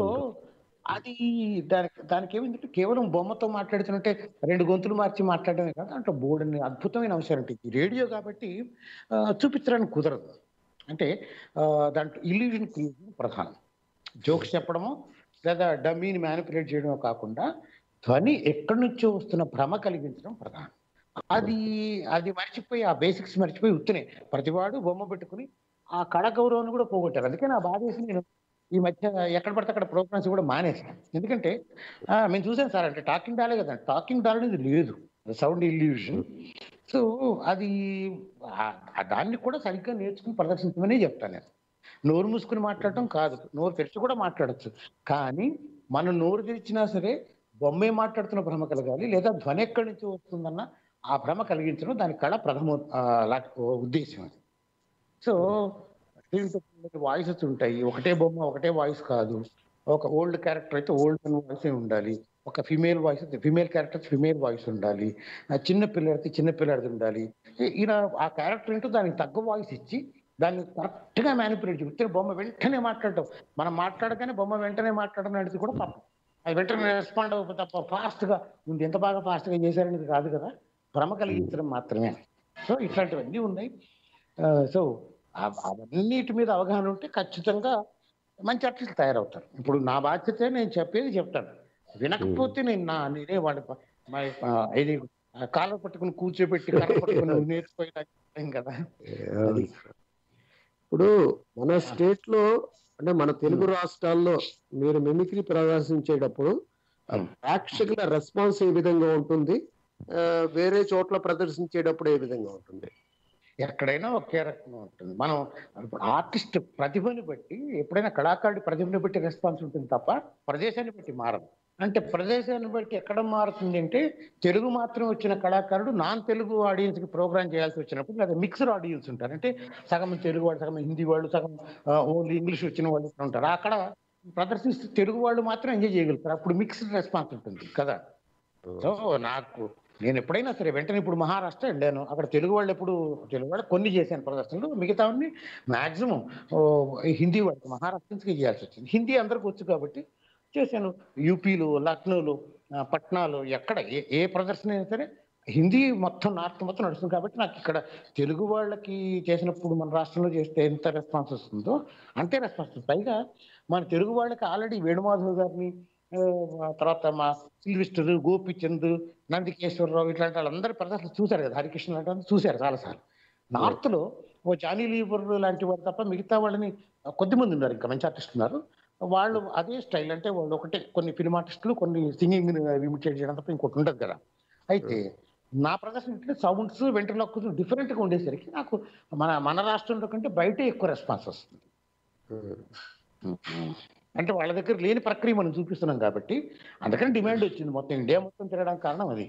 అది దానికి దానికి ఏమిందంటే కేవలం బొమ్మతో మాట్లాడుతుంటే రెండు గొంతులు మార్చి మాట్లాడడమే కాదు దాంట్లో బోర్డుని అద్భుతమైన అంశాలు ఉంటాయి ఈ రేడియో కాబట్టి ఆ, చూపించడానికి కుదరదు అంటే ఆ, దాంట్లో ఇల్యూజన్ క్రియేషన్ ప్రధానం జోక్స్ చెప్పడము లేదా డమ్మీని మ్యానిపులేట్ చేయడమో కాకుండా ధ్వని ఎక్కడి నుంచో వస్తున్న భ్రమ కలిగించడం ప్రధానం అది అది మర్చిపోయి ఆ బేసిక్స్ మర్చిపోయి ఉత్తునే ప్రతివాడు బొమ్మ పెట్టుకుని ఆ కళ గౌరవాన్ని కూడా పోగొట్టారు అందుకే నా బాధ వేసి నేను ఈ మధ్య ఎక్కడ పడితే అక్కడ ప్రోగ్రామ్స్ కూడా మానేసాను ఎందుకంటే ఆ, మేము చూసాను సార్ అంటే టాకింగ్ డాలే కదా టాకింగ్ డాల్ అనేది లేదు సౌండ్ ఇల్యూషన్ సో అది ఆ- ఆ దాన్ని కూడా సరిగ్గా నేర్చుకుని ప్రదర్శించమని చెప్తాను నేను నోరు మూసుకుని మాట్లాడటం కాదు నోరు తెరిచి కూడా మాట్లాడచ్చు కానీ మనం నోరు తెరిచినా సరే బొమ్మే మాట్లాడుతున్న భ్రమ కలగాలి లేదా ధ్వని ఎక్కడి నుంచి వస్తుందన్న ఆ భ్రమ కలిగించడం దాని కళ ప్రథమ ఆ, లా- ఉద్దేశం అది సో దీంట్లో వాయిసెస్ ఉంటాయి ఒకటే బొమ్మ ఒకటే వాయిస్ కాదు ఒక ఓల్డ్ క్యారెక్టర్ అయితే ఓల్డ్ వాయిస్ ఉండాలి ఒక ఫిమేల్ వాయిస్ అయితే ఫిమేల్ క్యారెక్టర్ ఫిమేల్ వాయిస్ ఉండాలి ఆ చిన్న పిల్లడితే చిన్న పిల్లడిది ఉండాలి ఈ- ఈయన ఆ క్యారెక్టర్ ఏంటో దానికి తగ్గ వాయిస్ ఇచ్చి దాన్ని కరెక్ట్ గా మ్యానిపులేట్ చేస్తే బొమ్మ వెంటనే మాట్లాడటం మనం మాట్లాడగానే బొమ్మ వెంటనే మాట్లాడడం అనేది కూడా తప్పు అది వెంటనే రెస్పాండ్ అవ్వకపోతే తప్ప ఫాస్ట్ గా ముందు ఎంత బాగా ఫాస్ట్ గా చేశారనేది కాదు కదా భ్రమ కలిగించడం మాత్రమే సో ఇట్లాంటివన్నీ ఉన్నాయి ఆ, సో ఆ- అవన్నిటి మీద అవగాహన ఉంటే ఖచ్చితంగా మంచి ఆర్టిస్టులు తయారవుతారు ఇప్పుడు నా బాధ్యత నేను చెప్పేది చెప్తాను వినకపోతే నేను నా నేనే వాడి ప- మా- ఆ, ఇది ఆ కాళ్ళ పట్టుకుని కూర్చోబెట్టి కర్ర పట్టుకుని నువ్వు నేర్చుకోవడం కదా అవును. ఇప్పుడు మన స్టేట్ లో అంటే మన తెలుగు రాష్ట్రాల్లో మీరు మిమిక్రీ ప్రదర్శించేటప్పుడు ఆ Hmm. ప్రేక్షకుల రెస్పాన్స్ ఏ విధంగా ఉంటుంది ఆ, వేరే చోట్ల ప్రదర్శించేటప్పుడు ఏ విధంగా ఉంటుంది ఎక్కడైనా ఒకే రకంగా ఉంటుంది మనం ఇప్పుడు ఆర్టిస్ట్ ప్రతిభని బట్టి ఎప్పుడైనా కళాకారుడి ప్రతిభని బట్టి రెస్పాన్స్ ఉంటుంది తప్ప ప్రదేశాన్ని బట్టి మారదు అంటే ప్రదేశాన్ని బట్టి ఎక్కడ మారుతుంది అంటే తెలుగు మాత్రం వచ్చిన కళాకారుడు నాన్ తెలుగు ఆడియన్స్ కి ప్రోగ్రామ్ చేయాల్సి వచ్చినప్పుడు లేదా మిక్స్డ్ ఆడియన్స్ ఉంటారు అంటే సగం తెలుగు వాళ్ళు సగం హిందీ వాళ్ళు సగం ఓన్లీ ఇంగ్లీష్ వచ్చిన వాళ్ళు ఇట్లా ఉంటారు అక్కడ ప్రదర్శిస్తే తెలుగు వాళ్ళు మాత్రం ఎంజాయ్ చేయగలుగుతారు అప్పుడు మిక్స్డ్ రెస్పాన్స్ ఉంటుంది కదా సో నాకు నేను ఎప్పుడైనా సరే వెంటనే ఇప్పుడు మహారాష్ట్ర వెళ్ళాను అక్కడ తెలుగు వాళ్ళు ఎప్పుడు తెలుగు వాళ్ళు కొన్ని చేశాను ప్రదర్శనలు మిగతావన్నీ మాక్సిమం హిందీ వాళ్ళకి మహారాష్ట్రకి చేయాల్సి వచ్చింది హిందీ అందరికి వచ్చు కాబట్టి చేశాను యూపీలో లక్నోలో ఆ, పట్నాలో ఎక్కడ ఏ ఏ ప్రదర్శన అయినా సరే హిందీ మొత్తం నార్త్ మొత్తం నడుస్తుంది కాబట్టి నాకు ఇక్కడ తెలుగు వాళ్ళకి చేసినప్పుడు మన రాష్ట్రంలో చేస్తే ఎంత రెస్పాన్స్ వస్తుందో అంతే రెస్పాన్స్ వస్తుంది పైగా మన తెలుగు వాళ్ళకి ఆల్రెడీ వేణుమాధవ్ గారిని ఆ, తర్వాత మా సిల్విస్టర్ గోపిచంద్ నందికేశ్వరరావు ఇట్లాంటి వాళ్ళందరూ ప్రదర్శన చూశారు కదా హరికృష్ణ లాంటి వాళ్ళు చూశారు చాలాసార్లు నార్త్ లో ఓ జానీ లీవర్ లాంటి వారు తప్ప మిగతా వాళ్ళని కొద్ది మంది ఉన్నారు ఇంకా మంచి ఆర్టిస్ట్ ఉన్నారు వాళ్ళు అదే స్టైల్ అంటే వాళ్ళు ఒకటే కొన్ని ఫిల్మ్ ఆర్టిస్టులు కొన్ని సింగింగ్ ఇమిటేట్ చేయడం తప్ప ఇంకోటి ఉండదు కదా అయితే నా ప్రదర్శన సౌండ్స్ వెంట్రలోక్స్ డిఫరెంట్ గా ఉండేసరికి నాకు మన మన రాష్ట్రంలో కంటే బయటే ఎక్కువ రెస్పాన్స్ వస్తుంది అంటే వాళ్ళ దగ్గర లేని ప్రక్రియ మనం చూపిస్తున్నాం కాబట్టి అందుకని డిమాండ్ వచ్చింది మొత్తం ఇండియా మొత్తం తిరగడానికి కారణం అది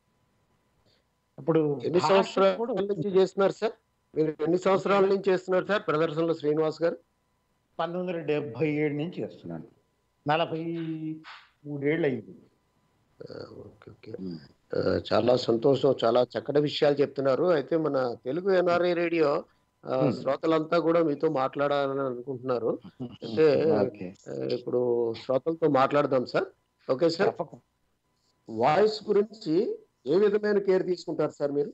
ఇప్పుడు ఎన్ని భాష సంవత్సరాల కూడా నుంచి చేస్తున్నారు సార్ మీరు ఎన్ని సంవత్సరాల నుంచి చేస్తున్నారు సార్ ప్రదర్శనలో శ్రీనివాస్ గారు పంతొమ్మిది వందల డెబ్బై ఏడు నుంచి చేస్తున్నాను నలభై మూడేళ్ళు అయింది ఓకే ఓకే ఆ, చాలా సంతోషం చాలా చక్కటి విషయాలు చెప్తున్నారు అయితే మన తెలుగు ఎన్ఆర్ఐ రేడియో ఆ, Hmm. శ్రోతలంతా కూడా మీతో మాట్లాడాలని అనుకుంటున్నారు అంటే ఓకే. ఆ, ఇప్పుడు శ్రోతలతో మాట్లాడదాం సార్ ఓకే సార్ తప్పకుండా. వాయిస్ గురించి ఏ విధమైన కేర్ తీసుకుంటారు సార్ మీరు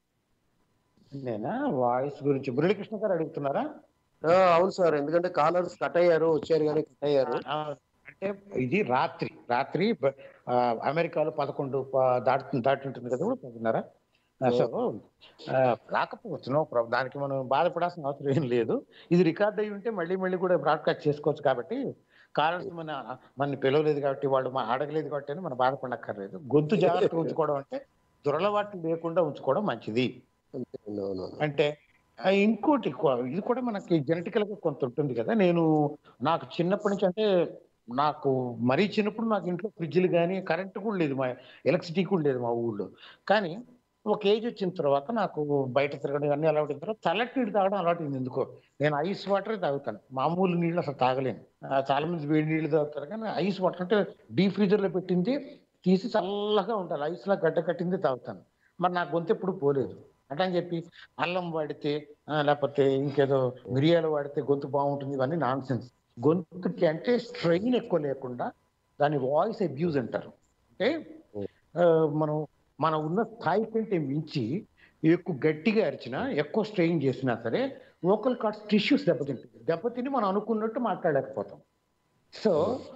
నేనా వాయిస్ గురించి మురళీకృష్ణ గారు అడుగుతున్నారా ఆ, అవును సార్ ఎందుకంటే కాలర్స్ కట్ అయ్యారు వచ్చారు కానీ కట్ అయ్యారు ఆ, అంటే ఇది రాత్రి రాత్రి బ- ఆ, అమెరికాలో పదకొండు ప- దాటు దాటి ఉంటుంది కదా ఇప్పుడు పదిన్నర ఆ, సో ఆ, రాకపోవచ్చు నో ప్రాబ్లం దానికి మనం బాధపడాల్సిన అవసరం ఏం లేదు ఇది రికార్డ్ అయి ఉంటే మళ్ళీ మళ్ళీ కూడా బ్రాడ్కాస్ట్ చేసుకోవచ్చు కాబట్టి కారణం మన మన పిలవలేదు కాబట్టి వాళ్ళు మా అడగలేదు కాబట్టి అని మనం బాధపడక్కర్లేదు గొంతు జాగ్రత్తగా ఉంచుకోవడం అంటే దురలవాట్లు లేకుండా ఉంచుకోవడం మంచిది అంతే, అవునవును. అంటే ఆ, ఇంకోటి కొ- ఇది కూడా మనకి జెనెటికల్ గా కొంత ఉంటుంది కదా నేను నాకు చిన్నప్పటి నుంచి అంటే నాకు మరీ చిన్నప్పుడు నాకు ఇంట్లో ఫ్రిడ్జ్లు కానీ కరెంట్ కూడా లేదు మా ఎలక్ట్రిసిటీ కూడా లేదు మా ఊళ్ళో కానీ ఒక ఏజ్ వచ్చిన తర్వాత నాకు బయట తిరగడం అన్ని అలవాటు అయిన తర్వాత చల్లటి నీళ్ళు తాగడం అలవాటు అయింది ఎందుకో నేను ఐస్ వాటర్ తాగుతాను మామూలు నీళ్ళు అసలు తాగలేను ఆ, చాలా మంది వేడి నీళ్ళు తాగుతారు కానీ ఐస్ వాటర్ అంటే డీ ఫ్రీజర్ లో పెట్టింది తీసి చల్లగా ఉండాలి ఐస్ లా గడ్డ కట్టింది తాగుతాను మరి నా గొంతు ఎప్పుడు పోలేదు అట్లా అని చెప్పి అల్లం వాడితే ఆ, లేకపోతే ఇంకేదో మిరియాలు వాడితే గొంతు బాగుంటుంది ఇవన్నీ నాన్ సెన్స్ గొంతుకి అంటే స్ట్రెయిన్ ఎక్కువ లేకుండా దాన్ని వాయిస్ అబ్యూజ్ అంటారు అంటే ఆ, మనం మన ఉన్న స్థాయి కంటే మించి ఎక్కువ గట్టిగా అరిచినా ఎక్కువ స్ట్రెయిన్ చేసినా సరే వోకల్ కార్డ్స్ టిష్యూస్ దెబ్బతింటుంది దెబ్బతిని మనం అనుకున్నట్టు మాట్లాడలేకపోతాం సో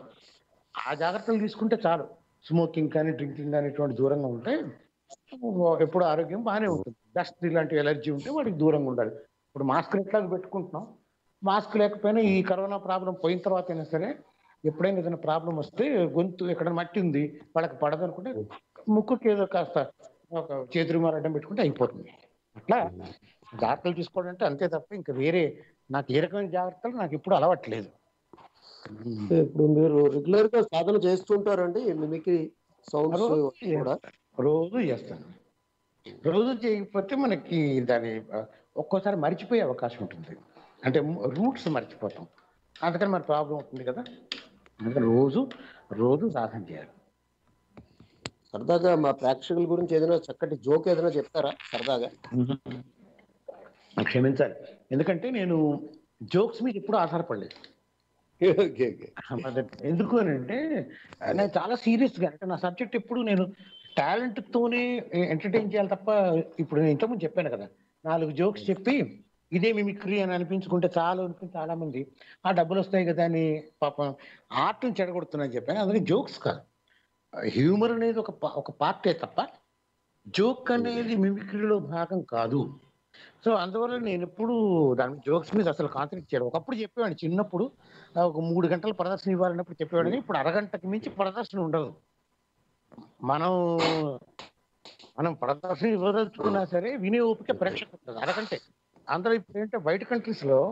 ఆ జాగ్రత్తలు తీసుకుంటే చాలు స్మోకింగ్ కానీ డ్రింకింగ్ కానీ ఇటువంటి దూరంగా ఉంటే ఎప్పుడు ఆరోగ్యం బాగానే ఉంటుంది డస్ట్ ఇలాంటి ఎలర్జీ ఉంటే వాడికి దూరంగా ఉండాలి ఇప్పుడు మాస్క్ ఎట్లాగ పెట్టుకుంటున్నాం మాస్క్ లేకపోయినా ఈ కరోనా ప్రాబ్లం పోయిన తర్వాత అయినా సరే ఎప్పుడైనా ఏదైనా ప్రాబ్లం వస్తే గొంతు ఎక్కడ మట్టి ఉంది వాళ్ళకి పడదు అనుకుంటే ముక్కుకి ఏదో కాస్త ఒక చేతులు అడ్డం పెట్టుకుంటే అయిపోతుంది అట్లా జాగ్రత్తలు తీసుకోవడం అంటే అంతే తప్ప ఇంకా వేరే నాకు ఏ రకమైన జాగ్రత్తలు నాకు ఎప్పుడు అలవాట్లేదు ఇప్పుడు మీరు రెగ్యులర్ గా సాధన చేస్తుంటారండి మిమిక్రీ సౌండ్స్ కూడా రోజు చేస్తాను రోజు చేయకపోతే మనకి దాని ఆ, ఒక్కోసారి మర్చిపోయే అవకాశం ఉంటుంది అంటే రూట్స్ మర్చిపోతాం అందుకని మన ప్రాబ్లం అవుతుంది కదా అందుకని రోజు రోజు సాధన చేయాలి సరదాగా మా ప్రేక్షకుల గురించి ఏదైనా చక్కటి జోక్ ఏదైనా చెప్తారా సరదాగా క్షమించాలి ఎందుకంటే నేను జోక్స్ మీద ఎప్పుడు ఆధారపడలేదు ఓకే ఓకే మొదట. ఎందుకు అని అంటే నేను చాలా సీరియస్ గా అంటే నా సబ్జెక్ట్ ఎప్పుడు నేను టాలెంట్ తోనే ఎంటర్టైన్ చేయాలి తప్ప ఇప్పుడు నేను ఇంతకుముందు చెప్పాను కదా నాలుగు జోక్స్ చెప్పి ఇదే మిమిక్రీ అని అనిపించుకుంటే చాలు అనుకుని చాలా మంది ఆ డబ్బులు వస్తాయి కదా అని పాపం ఆర్ట్ని చెడగొడుతున్నా చెప్పాను అందుకే జోక్స్ కాదు హ్యూమర్ అనేది ఒక పా- ఒక పార్టే తప్ప జోక్ అనేది మిమిక్రీలో భాగం కాదు సో అందువల్ల నేను ఎప్పుడు దాని జోక్స్ మీద అసలు కాన్సన్ట్రేట్ చేయడం ఒకప్పుడు చెప్పేవాడిని చిన్నప్పుడు ఆ, ఒక మూడు గంటల ప్రదర్శన ఇవ్వాలన్నప్పుడు చెప్పేవాడిని ఇప్పుడు అరగంటకి మించి ప్రదర్శన ఉండదు మనం మనం ప్రదర్శన ఇవ్వదలుచుకున్నా సరే వినే ఓపిక ప్రేక్షకులు ఉంటుంది అరగంటే అందరూ ఇప్పుడు ఏంటంటే బయట కంట్రీస్ లో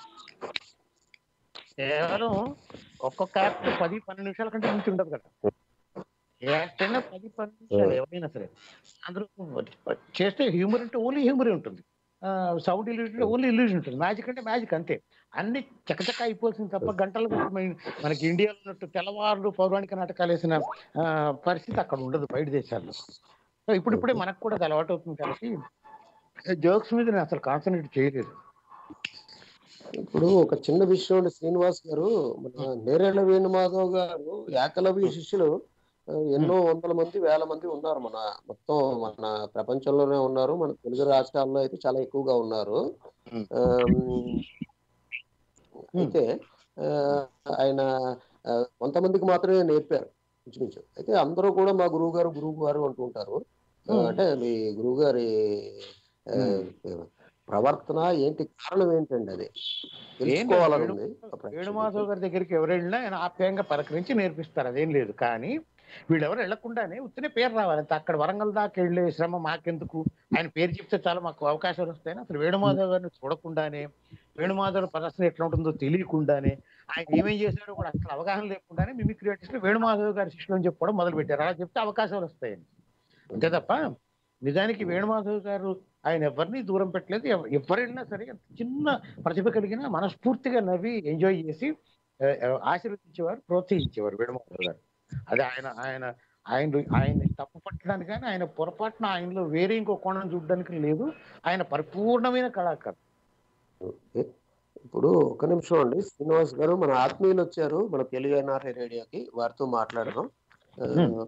కేవలం ఒక్కొక్క యాక్ట్ పది పన్నెండు నిమిషాల కంటే మించి ఉండదు కదా యాక్ట్ అయినా పది పన్నెండు నిమిషాలు ఎవరైనా సరే అందరూ చేస్తే హ్యూమర్ అంటే ఓన్లీ హ్యూమరే ఉంటుంది సౌండ్ ఇల్యూజన్ ఓన్లీ ఇల్యూజన్ ఉంటుంది మ్యాజిక్ అంటే మ్యాజిక్ అంతే అన్ని చకచక అయిపోతుంది తప్ప గంటల కొద్దీ మన- మనకి ఇండియాలో ఉన్నట్టు తెల్లవారులు పౌరాణిక నాటకాలు వేసిన ఆ, పరిస్థితి అక్కడ ఉండదు బయట దేశాల్లో సో ఇప్పుడిప్పుడే మనకు కూడా అది అలవాటు అవుతుంది కాబట్టి జోక్స్ మీద నేను అసలు కాన్సన్ట్రేట్ చేయలేదు ఇప్పుడు ఒక చిన్న విషయం అండి శ్రీనివాస్ గారు మన నేరేళ్ల వేణుమాధవ్ గారు ఏకలవ్య శిష్యులు ఆ, ఎన్నో వందల మంది వేల మంది ఉన్నారు మన మొత్తం మన ప్రపంచంలోనే ఉన్నారు మన తెలుగు రాష్ట్రాల్లో అయితే చాలా ఎక్కువగా ఉన్నారు Hmm. ఆమ్, అయితే ఆ, ఆయన ఆ, కొంతమందికి మాత్రమే నేర్పారు ఇంచుమించు అయితే అందరూ కూడా మా గురువు గారు గురువు గారు అంటూ ఉంటారు ఆ, Hmm. అంటే మీ గురువు గారి ఆ, ప్రవర్తన ఏంటి కారణం ఏంటండి అది తెలుసుకోవాలని ఉంది వేణుమాధవ్ గారి దగ్గరికి ఎవరు వెళ్ళినా ఆయన ఆప్యాయంగా పలకరించి నేర్పిస్తారు అదేం లేదు కానీ వీళ్ళెవరు వెళ్లకుండానే ఉత్తినే పేరు రావాలి అంతే అక్కడ వరంగల్ దాకా వెళ్ళే శ్రమ మాకెందుకు ఆయన పేరు చెప్తే చాలా మాకు అవకాశాలు వస్తాయని అసలు వేణుమాధవ్ గారిని చూడకుండానే వేణుమాధవ్ ప్రదర్శన ఎట్లా ఉంటుందో తెలియకుండానే ఆయన ఏమేం చేశాడో కూడా అసలు అవగాహన లేకుండానే మిమిక్రీ ఆర్టిస్టులు వేణుమాధవ్ గారి శిష్యులు అని చెప్పుకోవడం మొదలు పెట్టారు అలా చెప్తే అవకాశాలు వస్తాయని అంతే తప్ప నిజానికి వేణుమాధవ్ గారు ఆయన ఎవరిని దూరం పెట్టలేదు ఎవ- ఎవరు వెళ్ళినా సరే ఎంత చిన్న ప్రతిభ కలిగిన మనస్ఫూర్తిగా నవ్వి ఎంజాయ్ చేసి ఆ, ఆ, ఆశీర్వదించేవారు ప్రోత్సహించేవారు వేణుమాధవ్ గారు అది ఆయన ఆయన ఆయన ఆయన తప్పు పట్టడానికి కానీ ఆయన పొరపాటున ఆయనలో వేరే ఇంకో కోణం చూడడానికి లేదు ఆయన పరిపూర్ణమైన కళాకారు ఓకే. ఇప్పుడు ఒక నిమిషం అండి శ్రీనివాస్ గారు మన ఆత్మీయులు వచ్చారు మన తెలుగు ఎన్ఆర్ఐ రేడియోకి వారితో మాట్లాడదాం ఆ, Hmm.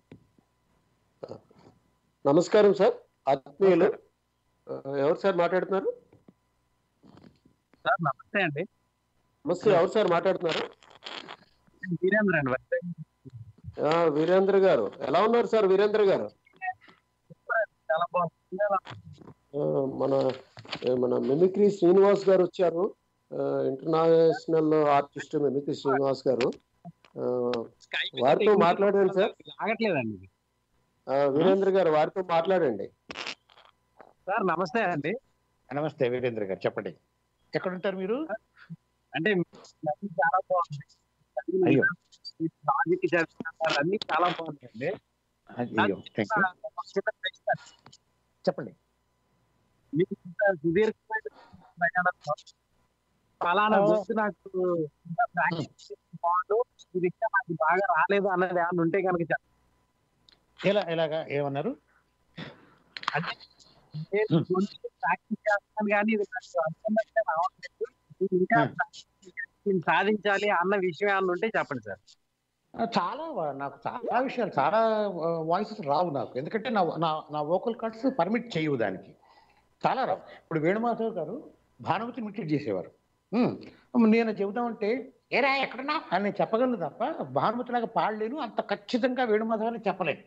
నమస్కారం సార్ ఆత్మీయులు ఆ, ఎవరు సార్ మాట్లాడుతున్నారు సార్ నమస్తే అండి నమస్తే ఎవరు సార్ మాట్లాడుతున్నారు నేను వీరేంద్ర అండి వైజాగ్ ఆ, వీరేంద్ర గారు ఎలా ఉన్నారు సార్ వీరేంద్ర గారు చాలా బాగుంది ఆ, మన ఏ, మన మిమిక్రీ శ్రీనివాస్ గారు వచ్చారు ఆ, ఇంటర్నేషనల్ ఆర్టిస్ట్ మిమిక్రీ శ్రీనివాస్ గారు ఆ, స్కైప్ వారితో మాట్లాడండి సార్ ఆగట్లేదండి ఇది. ఆ, వీరేంద్ర గారు వారితో మాట్లాడండి సార్ నమస్తే అండి నమస్తే వీరేంద్ర గారు చెప్పండి ఎక్కడ ఉంటారు మీరు అంటే అన్ని చాలా బాగుంది అయ్యో. లాజిక్ చదివిన అన్ని చాలా బాగుంటాయండి అయ్యో థ్యాంక్ యూ ఒక చిన్న ప్రశ్న. చెప్పండి మీకు ఇంత సుదీర్ఘమైన ప్రయాణంలో ఫలానా ఆ. గుర్తు నాకు ఇంకా practice చేసిన బాగుండు ఇది ఇంకా నాకు బాగా రాలేదు అన్నది ఏమన్నా ఉంటే కనుక చెప్పండి. ఎలా ఎలాగా ఏమన్నారు అంటే నేను గొంతు ప్రాక్టీస్ చేస్తాను కానీ ఇది నాకు అంతమంది రావట్లేదు ఇది ఇంకా Hmm. practice చేయాలి, దీన్ని సాధించాలి అన్న విషయం ఏమన్నా ఉంటే చెప్పండి సార్ ఆ, చాలా వా- నాకు చాలా విషయాలు చాలా వాయిసెస్ రావు నాకు ఎందుకంటే నా నా నా వోకల్ కార్డ్స్ పర్మిట్ చేయవు దానికి చాలా రావు ఇప్పుడు వేణుమాధవ్ గారు భానుమతి మిక్కిట్ చేసేవారు ఉమ్, నేను చెబుదామంటే ఏరా ఎక్కడన్నా అని నేను చెప్పగలను తప్ప భానుమతి లాగా పాడలేను అంత ఖచ్చితంగా వేణుమాధవ్ అని చెప్పలేను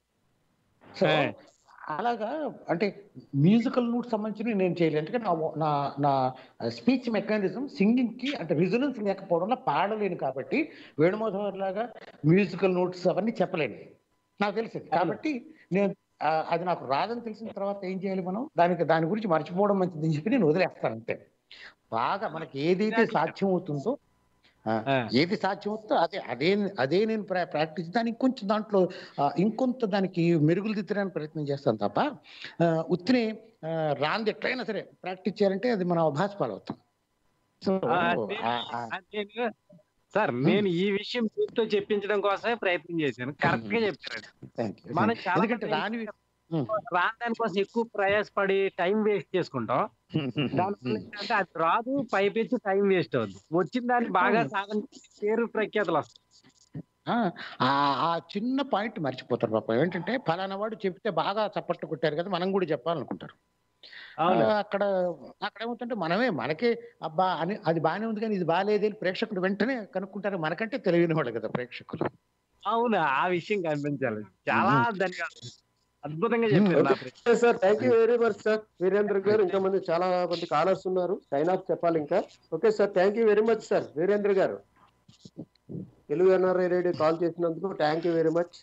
సో Hey. అలాగా అంటే మ్యూజికల్ నోట్స్ సంబంధించి నేను చేయలేను ఎందుకంటే నా వో- నా నా స్పీచ్ మెకానిజం సింగింగ్ కి అంటే రిజనెన్స్ లేకపోవడం వల్ల పాడలేను కాబట్టి వేణుమాధవ్ లాగా మ్యూజికల్ నోట్స్ అవన్నీ చెప్పలేను నాకు తెలుసు కాబట్టి నేను ఆ, అది నాకు రాదని తెలిసిన తర్వాత ఏం చేయాలి మనం దానికి దాని గురించి మర్చిపోవడం మంచిదని చెప్పి నేను వదిలేస్తాను అంతే బాగా మనకి ఏదైతే సాధ్యం అవుతుందో ఆ, ఆ. ఏది సాధ్యం అవుతుందో అదే అదే అదే నేను ప్రా- ప్రాక్టీస్ దానికి ఇంకొంచెం దాంట్లో ఆ, ఇంకొంత దానికి మెరుగులు దిద్దడానికి ప్రయత్నం చేస్తాను తప్ప ఆ, ఉత్తిని ఆ, రాంది ఎట్లయినా సరే ప్రాక్టీస్ చేయాలంటే అది మనం అభాస పాలవుతాం సో ఆ, అంటే- ఆ, ఆ, అంటే నేను- సార్ నేను ఈ విషయం మీతో చెప్పించడం కోసమే ప్రయత్నం చేశాను కరెక్ట్ గా చెప్పారండి thank you. మనం చాలా ఎందుకంటే రాని రాని దానికోసం ఎక్కువ ప్రయాసపడి టైం వేస్ట్ చేసుకుంటాం దానివల్ల ఏంటంటే అది రాదు పైపెచ్చి టైం వేస్ట్ అవుద్ది వచ్చిన దాన్ని బాగా సాధన చేసి పేరు ప్రఖ్యాతులు వస్తాయి ఆ, ఆ ఆ చిన్న పాయింట్ మర్చిపోతారు పాప ఏంటంటే ఫలానా వాడు చెప్తే బాగా చప్పట్లు కొట్టారు కదా మనం కూడా చెప్పాలనుకుంటారు అవును ఆ, అక్కడ అక్కడ ఏమవుతుంటే మనమే మనకే అబ్బా అని అది బాగానే ఉంది కానీ ఇది బాగాలేదే అని ప్రేక్షకుడు వెంటనే కనుక్కుంటారు మనకంటే తెలియని వాళ్ళు కదా ప్రేక్షకులు అవును ఆ విషయం కనిపించాలి చాలా ధన్యవాదాలు అద్భుతంగా చెప్పారు నా friend okay sir thank you very much sir Virendra గారు ఇంకా మంది చాలా మంది కాలర్స్ ఉన్నారు సైన్ ఆఫ్ చెప్పాలి ఇంకా okay sir thank you very much sir Virendra గారు తెలుగు ఎన్ఆర్ఐ రేడియో కాల్ చేసినందుకు థ్యాంక్ యూ వెరీ మచ్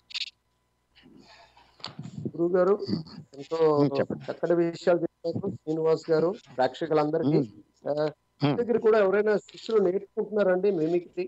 గురువు గారు ఎంతో చెప్పండి. చక్కటి విషయాలు చెప్పారు శ్రీనివాస్ గారు ప్రేక్షకులందరికీ ఆ, మీ దగ్గర కూడా ఎవరైనా శిష్యులు నేర్చుకుంటున్నారండి మిమిక్రీ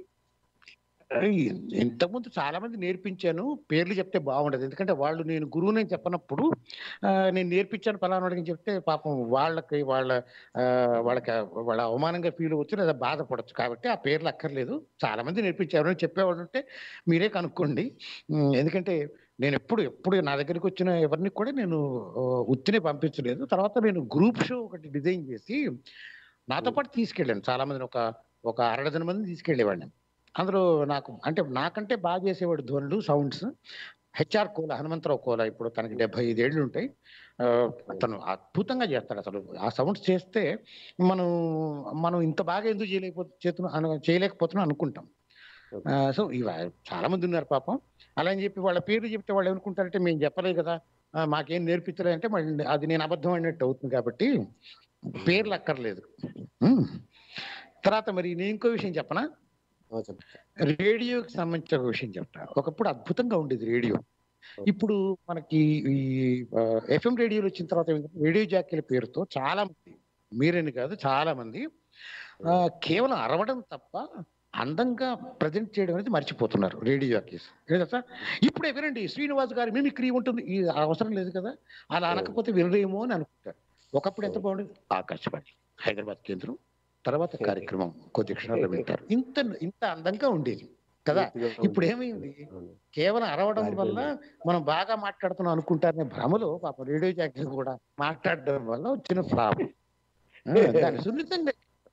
ఇంతకుముందు చాలా మంది నేర్పించాను పేర్లు చెప్తే బాగుండదు ఎందుకంటే వాళ్ళు నేను గురువుని చెప్పనప్పుడు ఆ, నేను నేర్పించాను ఫలానాడికి అని చెప్తే పాపం వాళ్ళకి వాళ్ళ ఆ, వాళ్ళకి వాళ్ళ అవమానంగా ఫీల్ అవచ్చు లేదా బాధపడచ్చు కాబట్టి ఆ పేర్లు అక్కర్లేదు చాలా మంది నేర్పించారు ఎవరైనా చెప్పేవాళ్ళు ఉంటే మీరే కనుక్కోండి ఉమ్, ఎందుకంటే నేను ఎప్పుడు ఎప్పుడు నా దగ్గరికి వచ్చిన ఎవరిని కూడా నేను ఆ, ఉత్తినే పంపించలేదు తర్వాత నేను గ్రూప్ షో ఒకటి డిజైన్ చేసి నాతో పాటు తీసుకెళ్ళాను చాలా మందిని ఒక ఒక అరడజన మంది తీసుకెళ్ళేవాడిని అందులో నాకు అంటే నాకంటే బాగా చేసేవాడు ధ్వనులు సౌండ్స్ హెచ్ఆర్ కోల హనుమంతరావు కోల ఇప్పుడు తనకి డెబ్బై ఐదేళ్ళు ఉంటాయి ఆ, అతను అద్భుతంగా చేస్తాడు అసలు ఆ సౌండ్స్ చేస్తే మనం మనం ఇంత బాగా ఎందుకు చేయలేకపో చేతున్నా అను- చేయలేకపోతున్నాం అనుకుంటాం సో ఇవ చాలా మంది ఉన్నారు పాపం అలా అని చెప్పి వాళ్ళ పేర్లు చెప్తే వాళ్ళు ఏమనుకుంటారంటే మేము చెప్పలేదు కదా ఆ, మాకేం నేర్పించలేదు అంటే మళ్ళీ అది నేను అబద్ధం అన్నట్టు అవుతుంది కాబట్టి పేర్లు అక్కర్లేదు ఉమ్. తర్వాత మరి నేను ఇంకో విషయం చెప్పనా ఆ, చెప్పండి రేడియోకి సంబంధించిన ఒక విషయం చెప్తా ఒకప్పుడు అద్భుతంగా ఉండేది రేడియో ఇప్పుడు మనకి ఈ ఎఫ్ఎం రేడియోలు వచ్చిన తర్వాత ఏమైందంటే రేడియో జాకీల పేరుతో చాలా మంది మీరని కాదు చాలా మంది ఆ, కేవలం అరవడం తప్ప అందంగా ప్రజెంట్ చేయడం అనేది మర్చిపోతున్నారు రేడియో జాకీస్ కదా ఇప్పుడే వినండి శ్రీనివాస్ గారి మిమిక్రీ ఉంటుంది ఈ అవసరం లేదు కదా అలా అనకపోతే వినరేమో అని అనుకుంటారు ఒకప్పుడు ఎంత బాగుండేది ఆకాశవాణి హైదరాబాద్ కేంద్రం తర్వాత కార్యక్రమం కొద్ది క్షణాల్లో వింటారు ఇంత ఇంత అందంగా ఉండేది కదా ఇప్పుడు ఏమైంది కేవలం అరవడం వల్ల మనం బాగా మాట్లాడుతున్నాం అనుకుంటారనే భ్రమలో పాప రేడియో జాకీలు కూడా మాట్లాడడం వల్ల వచ్చిన ఫ్లాప్ దాన్ని సున్నితంగా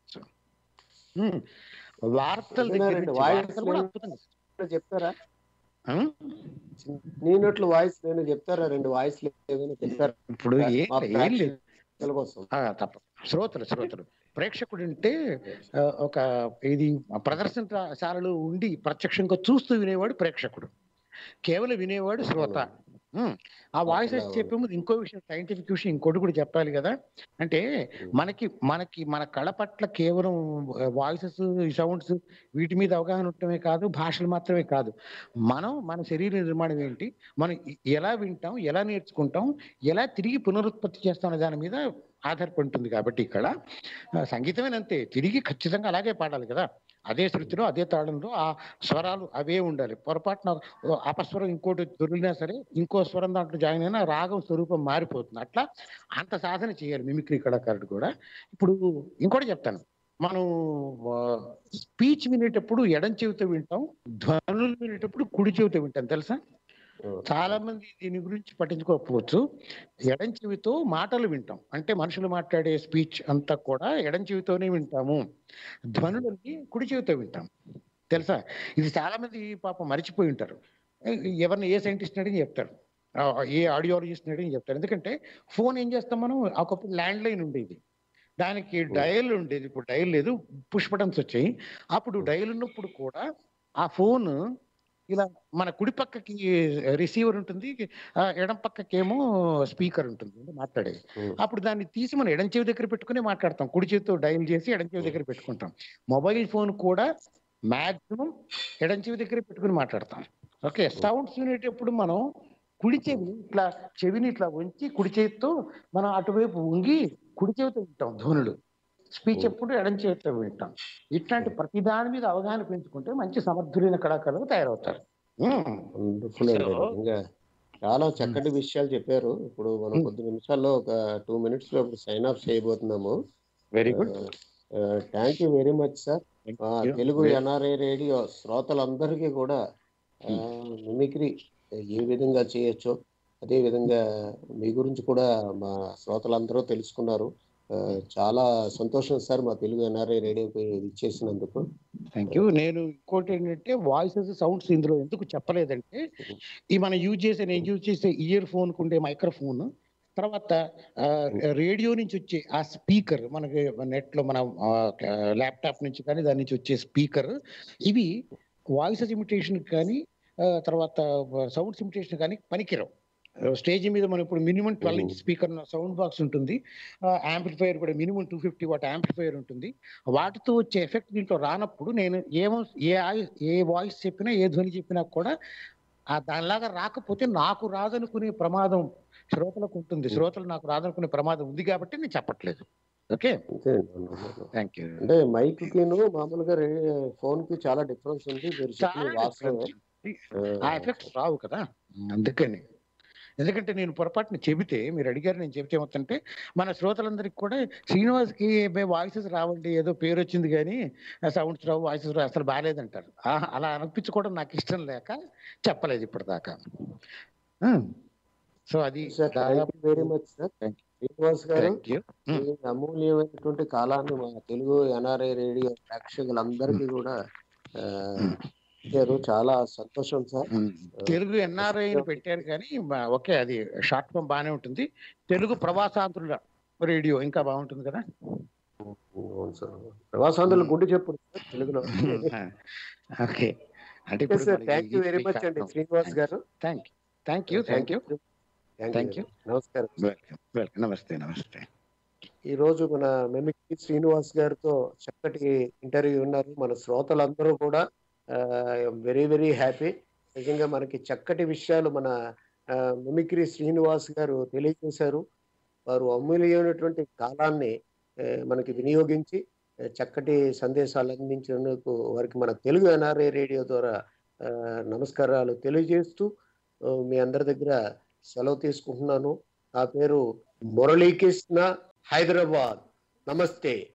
ఉమ్. వార్తల దగ్గర విన్నారండి, నుంచి వాయిస్ వార్తలు కూడా లేదు. అద్భుతంగా చెప్తారా ఉమ్. నేనట్లు వాయిస్ నేను చెప్తారా రెండు వాయిస్ ఏమైనా చెప్తారా ఇప్పుడు మా ఏ- ఏం లేదు ప్రేక్షకుల కోసం ఆ, తప్ప శ్రోతలు శ్రోతలు ప్రేక్షకుడు అంటే ఆ, ఒక ఇది ప్రదర్శనశాలలో ఉండి ప్రత్యక్షంగా చూస్తూ వినేవాడు ప్రేక్షకుడు కేవలం వినేవాడు శ్రోత ఉమ్. ఆ వాయిసెస్ చెప్పే ముందు ఇంకో విషయం సైంటిఫిక్ విషయం ఇంకోటి కూడా చెప్పాలి కదా అంటే మనకి మనకి మన కళ పట్ల కేవలం వాయిసెస్ సౌండ్స్ వీటి మీద అవగాహన ఉండటమే కాదు భాషలు మాత్రమే కాదు మనం మన శరీర నిర్మాణం ఏంటి మనం ఎలా వింటాం ఎలా నేర్చుకుంటాం ఎలా తిరిగి పునరుత్పత్తి చేస్తాం అనే దాని మీద ఆధారపడి ఉంటుంది కాబట్టి ఇక్కడ ఆ, సంగీతమేనంతే తిరిగి ఖచ్చితంగా అలాగే పాడాలి కదా అదే శృతిలో అదే తాళంలో ఆ స్వరాలు అవే ఉండాలి పొరపాటున ఓ అపస్వరం ఇంకోటి దొరికినా సరే ఇంకో స్వరం దాంట్లో జాయిన్ అయినా రాగం స్వరూపం మారిపోతుంది అట్లా అంత సాధన చేయాలి మిమిక్రీ కళాకారుడు కూడా ఇప్పుడు ఇంకోటి చెప్తాను మనం స్పీచ్ వినేటప్పుడు ఎడం చెవితో వింటాం ధ్వనులు వినేటప్పుడు కుడి చెవితో వింటాం తెలుసా చాలా మంది దీని గురించి పట్టించుకోకపోవచ్చు ఎడం చెవితో మాటలు వింటాం అంటే మనుషులు మాట్లాడే స్పీచ్ అంతా కూడా ఎడం చెవితోనే వింటాము ధ్వనులని కుడి చెవితో వింటాం తెలుసా ఇది చాలా మంది పాపం మర్చిపోయి ఉంటారు ఎవరిని ఏ సైంటిస్ట్ అడిగి చెప్తారు ఆ, ఏ ఆడియాలజిస్ట్ అడిగి చెప్తారు ఎందుకంటే ఫోన్ ఏం చేస్తాం మనం ఒకప్పుడు ల్యాండ్ లైన్ ఉండేది దానికి డయల్ ఉండేది ఇప్పుడు డయల్ లేదు పుష్ బటన్స్ వచ్చాయి అప్పుడు డయల్ ఉన్నప్పుడు కూడా ఆ ఫోన్ ఇలా మన కుడి పక్కకి రిసీవర్ ఉంటుంది ఆ ఎడం పక్కకేమో స్పీకర్ ఉంటుంది అంటే మాట్లాడేది Hmm. అప్పుడు దాన్ని తీసి మనం ఎడం చెవి దగ్గర పెట్టుకుని మాట్లాడతాం కుడి చేతితో డైల్ చేసి ఎడం చెవి దగ్గర పెట్టుకుంటాం మొబైల్ ఫోన్ కూడా మాక్సిమం ఎడం చెవి దగ్గర పెట్టుకుని మాట్లాడతాం ఓకే సౌండ్స్ వినేటప్పుడు మనం కుడి చెవిని ఇట్లా చెవిని ఇట్లా ఉంచి కుడి చేతితో మనం అటువైపు ఉంగి కుడి చెవితో వింటాం ధ్వనులు స్పీచ్ ఎప్పుడు ఎడం చేతితో వింటాం ఇట్లాంటి ప్రతి దాని మీద అవగాహన పెంచుకుంటే మంచి సమర్థులైన కళాకారులు తయారవుతారు ఉమ్. వండర్ఫుల్ అండి So- నిజంగా చాలా చక్కటి విషయాలు చెప్పారు ఇప్పుడు మనం Hmm. కొద్ది నిమిషాల్లో ఒక టూ మినిట్స్ లో ఇప్పుడు సైన్ ఆఫ్ చేయబోతున్నాము very good thank you very much sir Telugu NRI radio శ్రోతలందరికీ కూడా ఆ, మిమిక్రీ ఏ విధంగా చేయొచ్చో అదే విధంగా మీ గురించి కూడా మా శ్రోతలందరూ తెలుసుకున్నారు ఆ, చాలా సంతోషం సార్ మా తెలుగు ఎన్ఆర్ఐ రేడియోకి ఇచ్చేసినందుకు థ్యాంక్ యూ నేను ఇంకోటి ఏంటంటే వాయిసెస్ సౌండ్స్ ఇందులో ఎందుకు చెప్పలేదంటే ఈ మనం యూజ్ చేసే నేను యూజ్ చేసే ఇయర్ ఫోన్ కు ఉండే మైక్రోఫోన్ తర్వాత ఆ, రేడియో నుంచి వచ్చే ఆ స్పీకర్ మనకి నెట్ లో మన ల్యాప్టాప్ నుంచి కానీ దాని నుంచి వచ్చే స్పీకర్ ఇవి వాయిసెస్ ఇమిటేషన్ కానీ ఆ, తర్వాత సౌండ్స్ ఇమిటేషన్ కానీ పనికిరావు స్టేజ్ మీద మనం ఇప్పుడు minimum twelve Mhm. Inch speaker sound box ఉంటుంది యాంప్లిఫైర్ కూడా minimum two fifty watt amplifier ఉంటుంది వాటితో వచ్చే ఎఫెక్ట్ దీంట్లో రానప్పుడు నేను ఏమో ఏ ఆయి- ఏ వాయిస్ చెప్పినా ఏ ధ్వని చెప్పినా కూడా ఆ దానిలాగా రాకపోతే నాకు రాదనుకునే ప్రమాదం శ్రోతలకు ఉంటుంది శ్రోతలు నాకు రాదనుకునే ప్రమాదం ఉంది కాబట్టి నేను చెప్పట్లేదు ఓకే అంతే అండి. అవును, అవును. థ్యాంక్ యూ అంటే మైక్ కిను మామూలుగా ఫోన్ కి చాలా డిఫరెన్స్ ఉంది మీరు చెప్పిన చాలా వాస్తవమే ఆ ఎఫెక్ట్స్ రావు కదా అందుకని ఎందుకంటే నేను పొరపాటున చెబితే మీరు అడిగారు నేను చెబితే ఏమవుతుంటే మన శ్రోతలందరికీ కూడా శ్రీనివాస్కి వాయిసెస్ రావండి ఏదో పేరు వచ్చింది కానీ సౌండ్స్ రావు వాయిసెస్ రావు అసలు బాగాలేదంటారు ఆ, అలా అనిపించుకోవడం నాకు ఇష్టం లేక చెప్పలేదు ఇప్పటిదాకా సో అది sir thank you very much sir Thank Srinivas గారు థ్యాంక్ యూ ఈ అమూల్యమైనటువంటి కాలాన్ని మా తెలుగు ఎన్ఆర్ఐ రేడియో ప్రేక్షకులందరికీ కూడా ఆ, ఇచ్చారు చాలా సంతోషం సార్ తెలుగు ఎన్ఆర్ఐ పెట్టారు కానీ బా- ఓకే అది షార్ట్ ఫామ్ బాగానే ఉంటుంది తెలుగు ప్రవాసాంధ్రుల రేడియో ఇంకా బాగుంటుంది కదా అవును సార్ ప్రవాసాంధ్రులు గుండె చెప్పుడు సార్ తెలుగులో ఓకే అంటే okay sir thank you very much అండి శ్రీనివాస్ గారు thank thank you thank you thank Thank you you. నమస్కారం వెల్కమ్ వెల్కమ్ నమస్తే నమస్తే ఈ రోజు మన మెమికి శ్రీనివాస్ గారితో చక్కటి ఇంటర్వ్యూ ఉన్నారు మన శ్రోతలందరూ కూడా వెరీ వెరీ హ్యాపీ నిజంగా మనకి చక్కటి విషయాలు మన ఆ, మిమిక్రీ శ్రీనివాస్ గారు తెలియజేశారు వారు అమూల్యమైనటువంటి కాలాన్ని ఆ, మనకి వినియోగించి ఆ, చక్కటి సందేశాలు అందించినందుకు వారికి మన తెలుగు ఎన్ఆర్ఐ రేడియో ద్వారా ఆ, నమస్కారాలు తెలియజేస్తూ ఆ, మీ అందరి దగ్గర సెలవు తీసుకుంటున్నాను నా పేరు మురళీకృష్ణ హైదరాబాద్ నమస్తే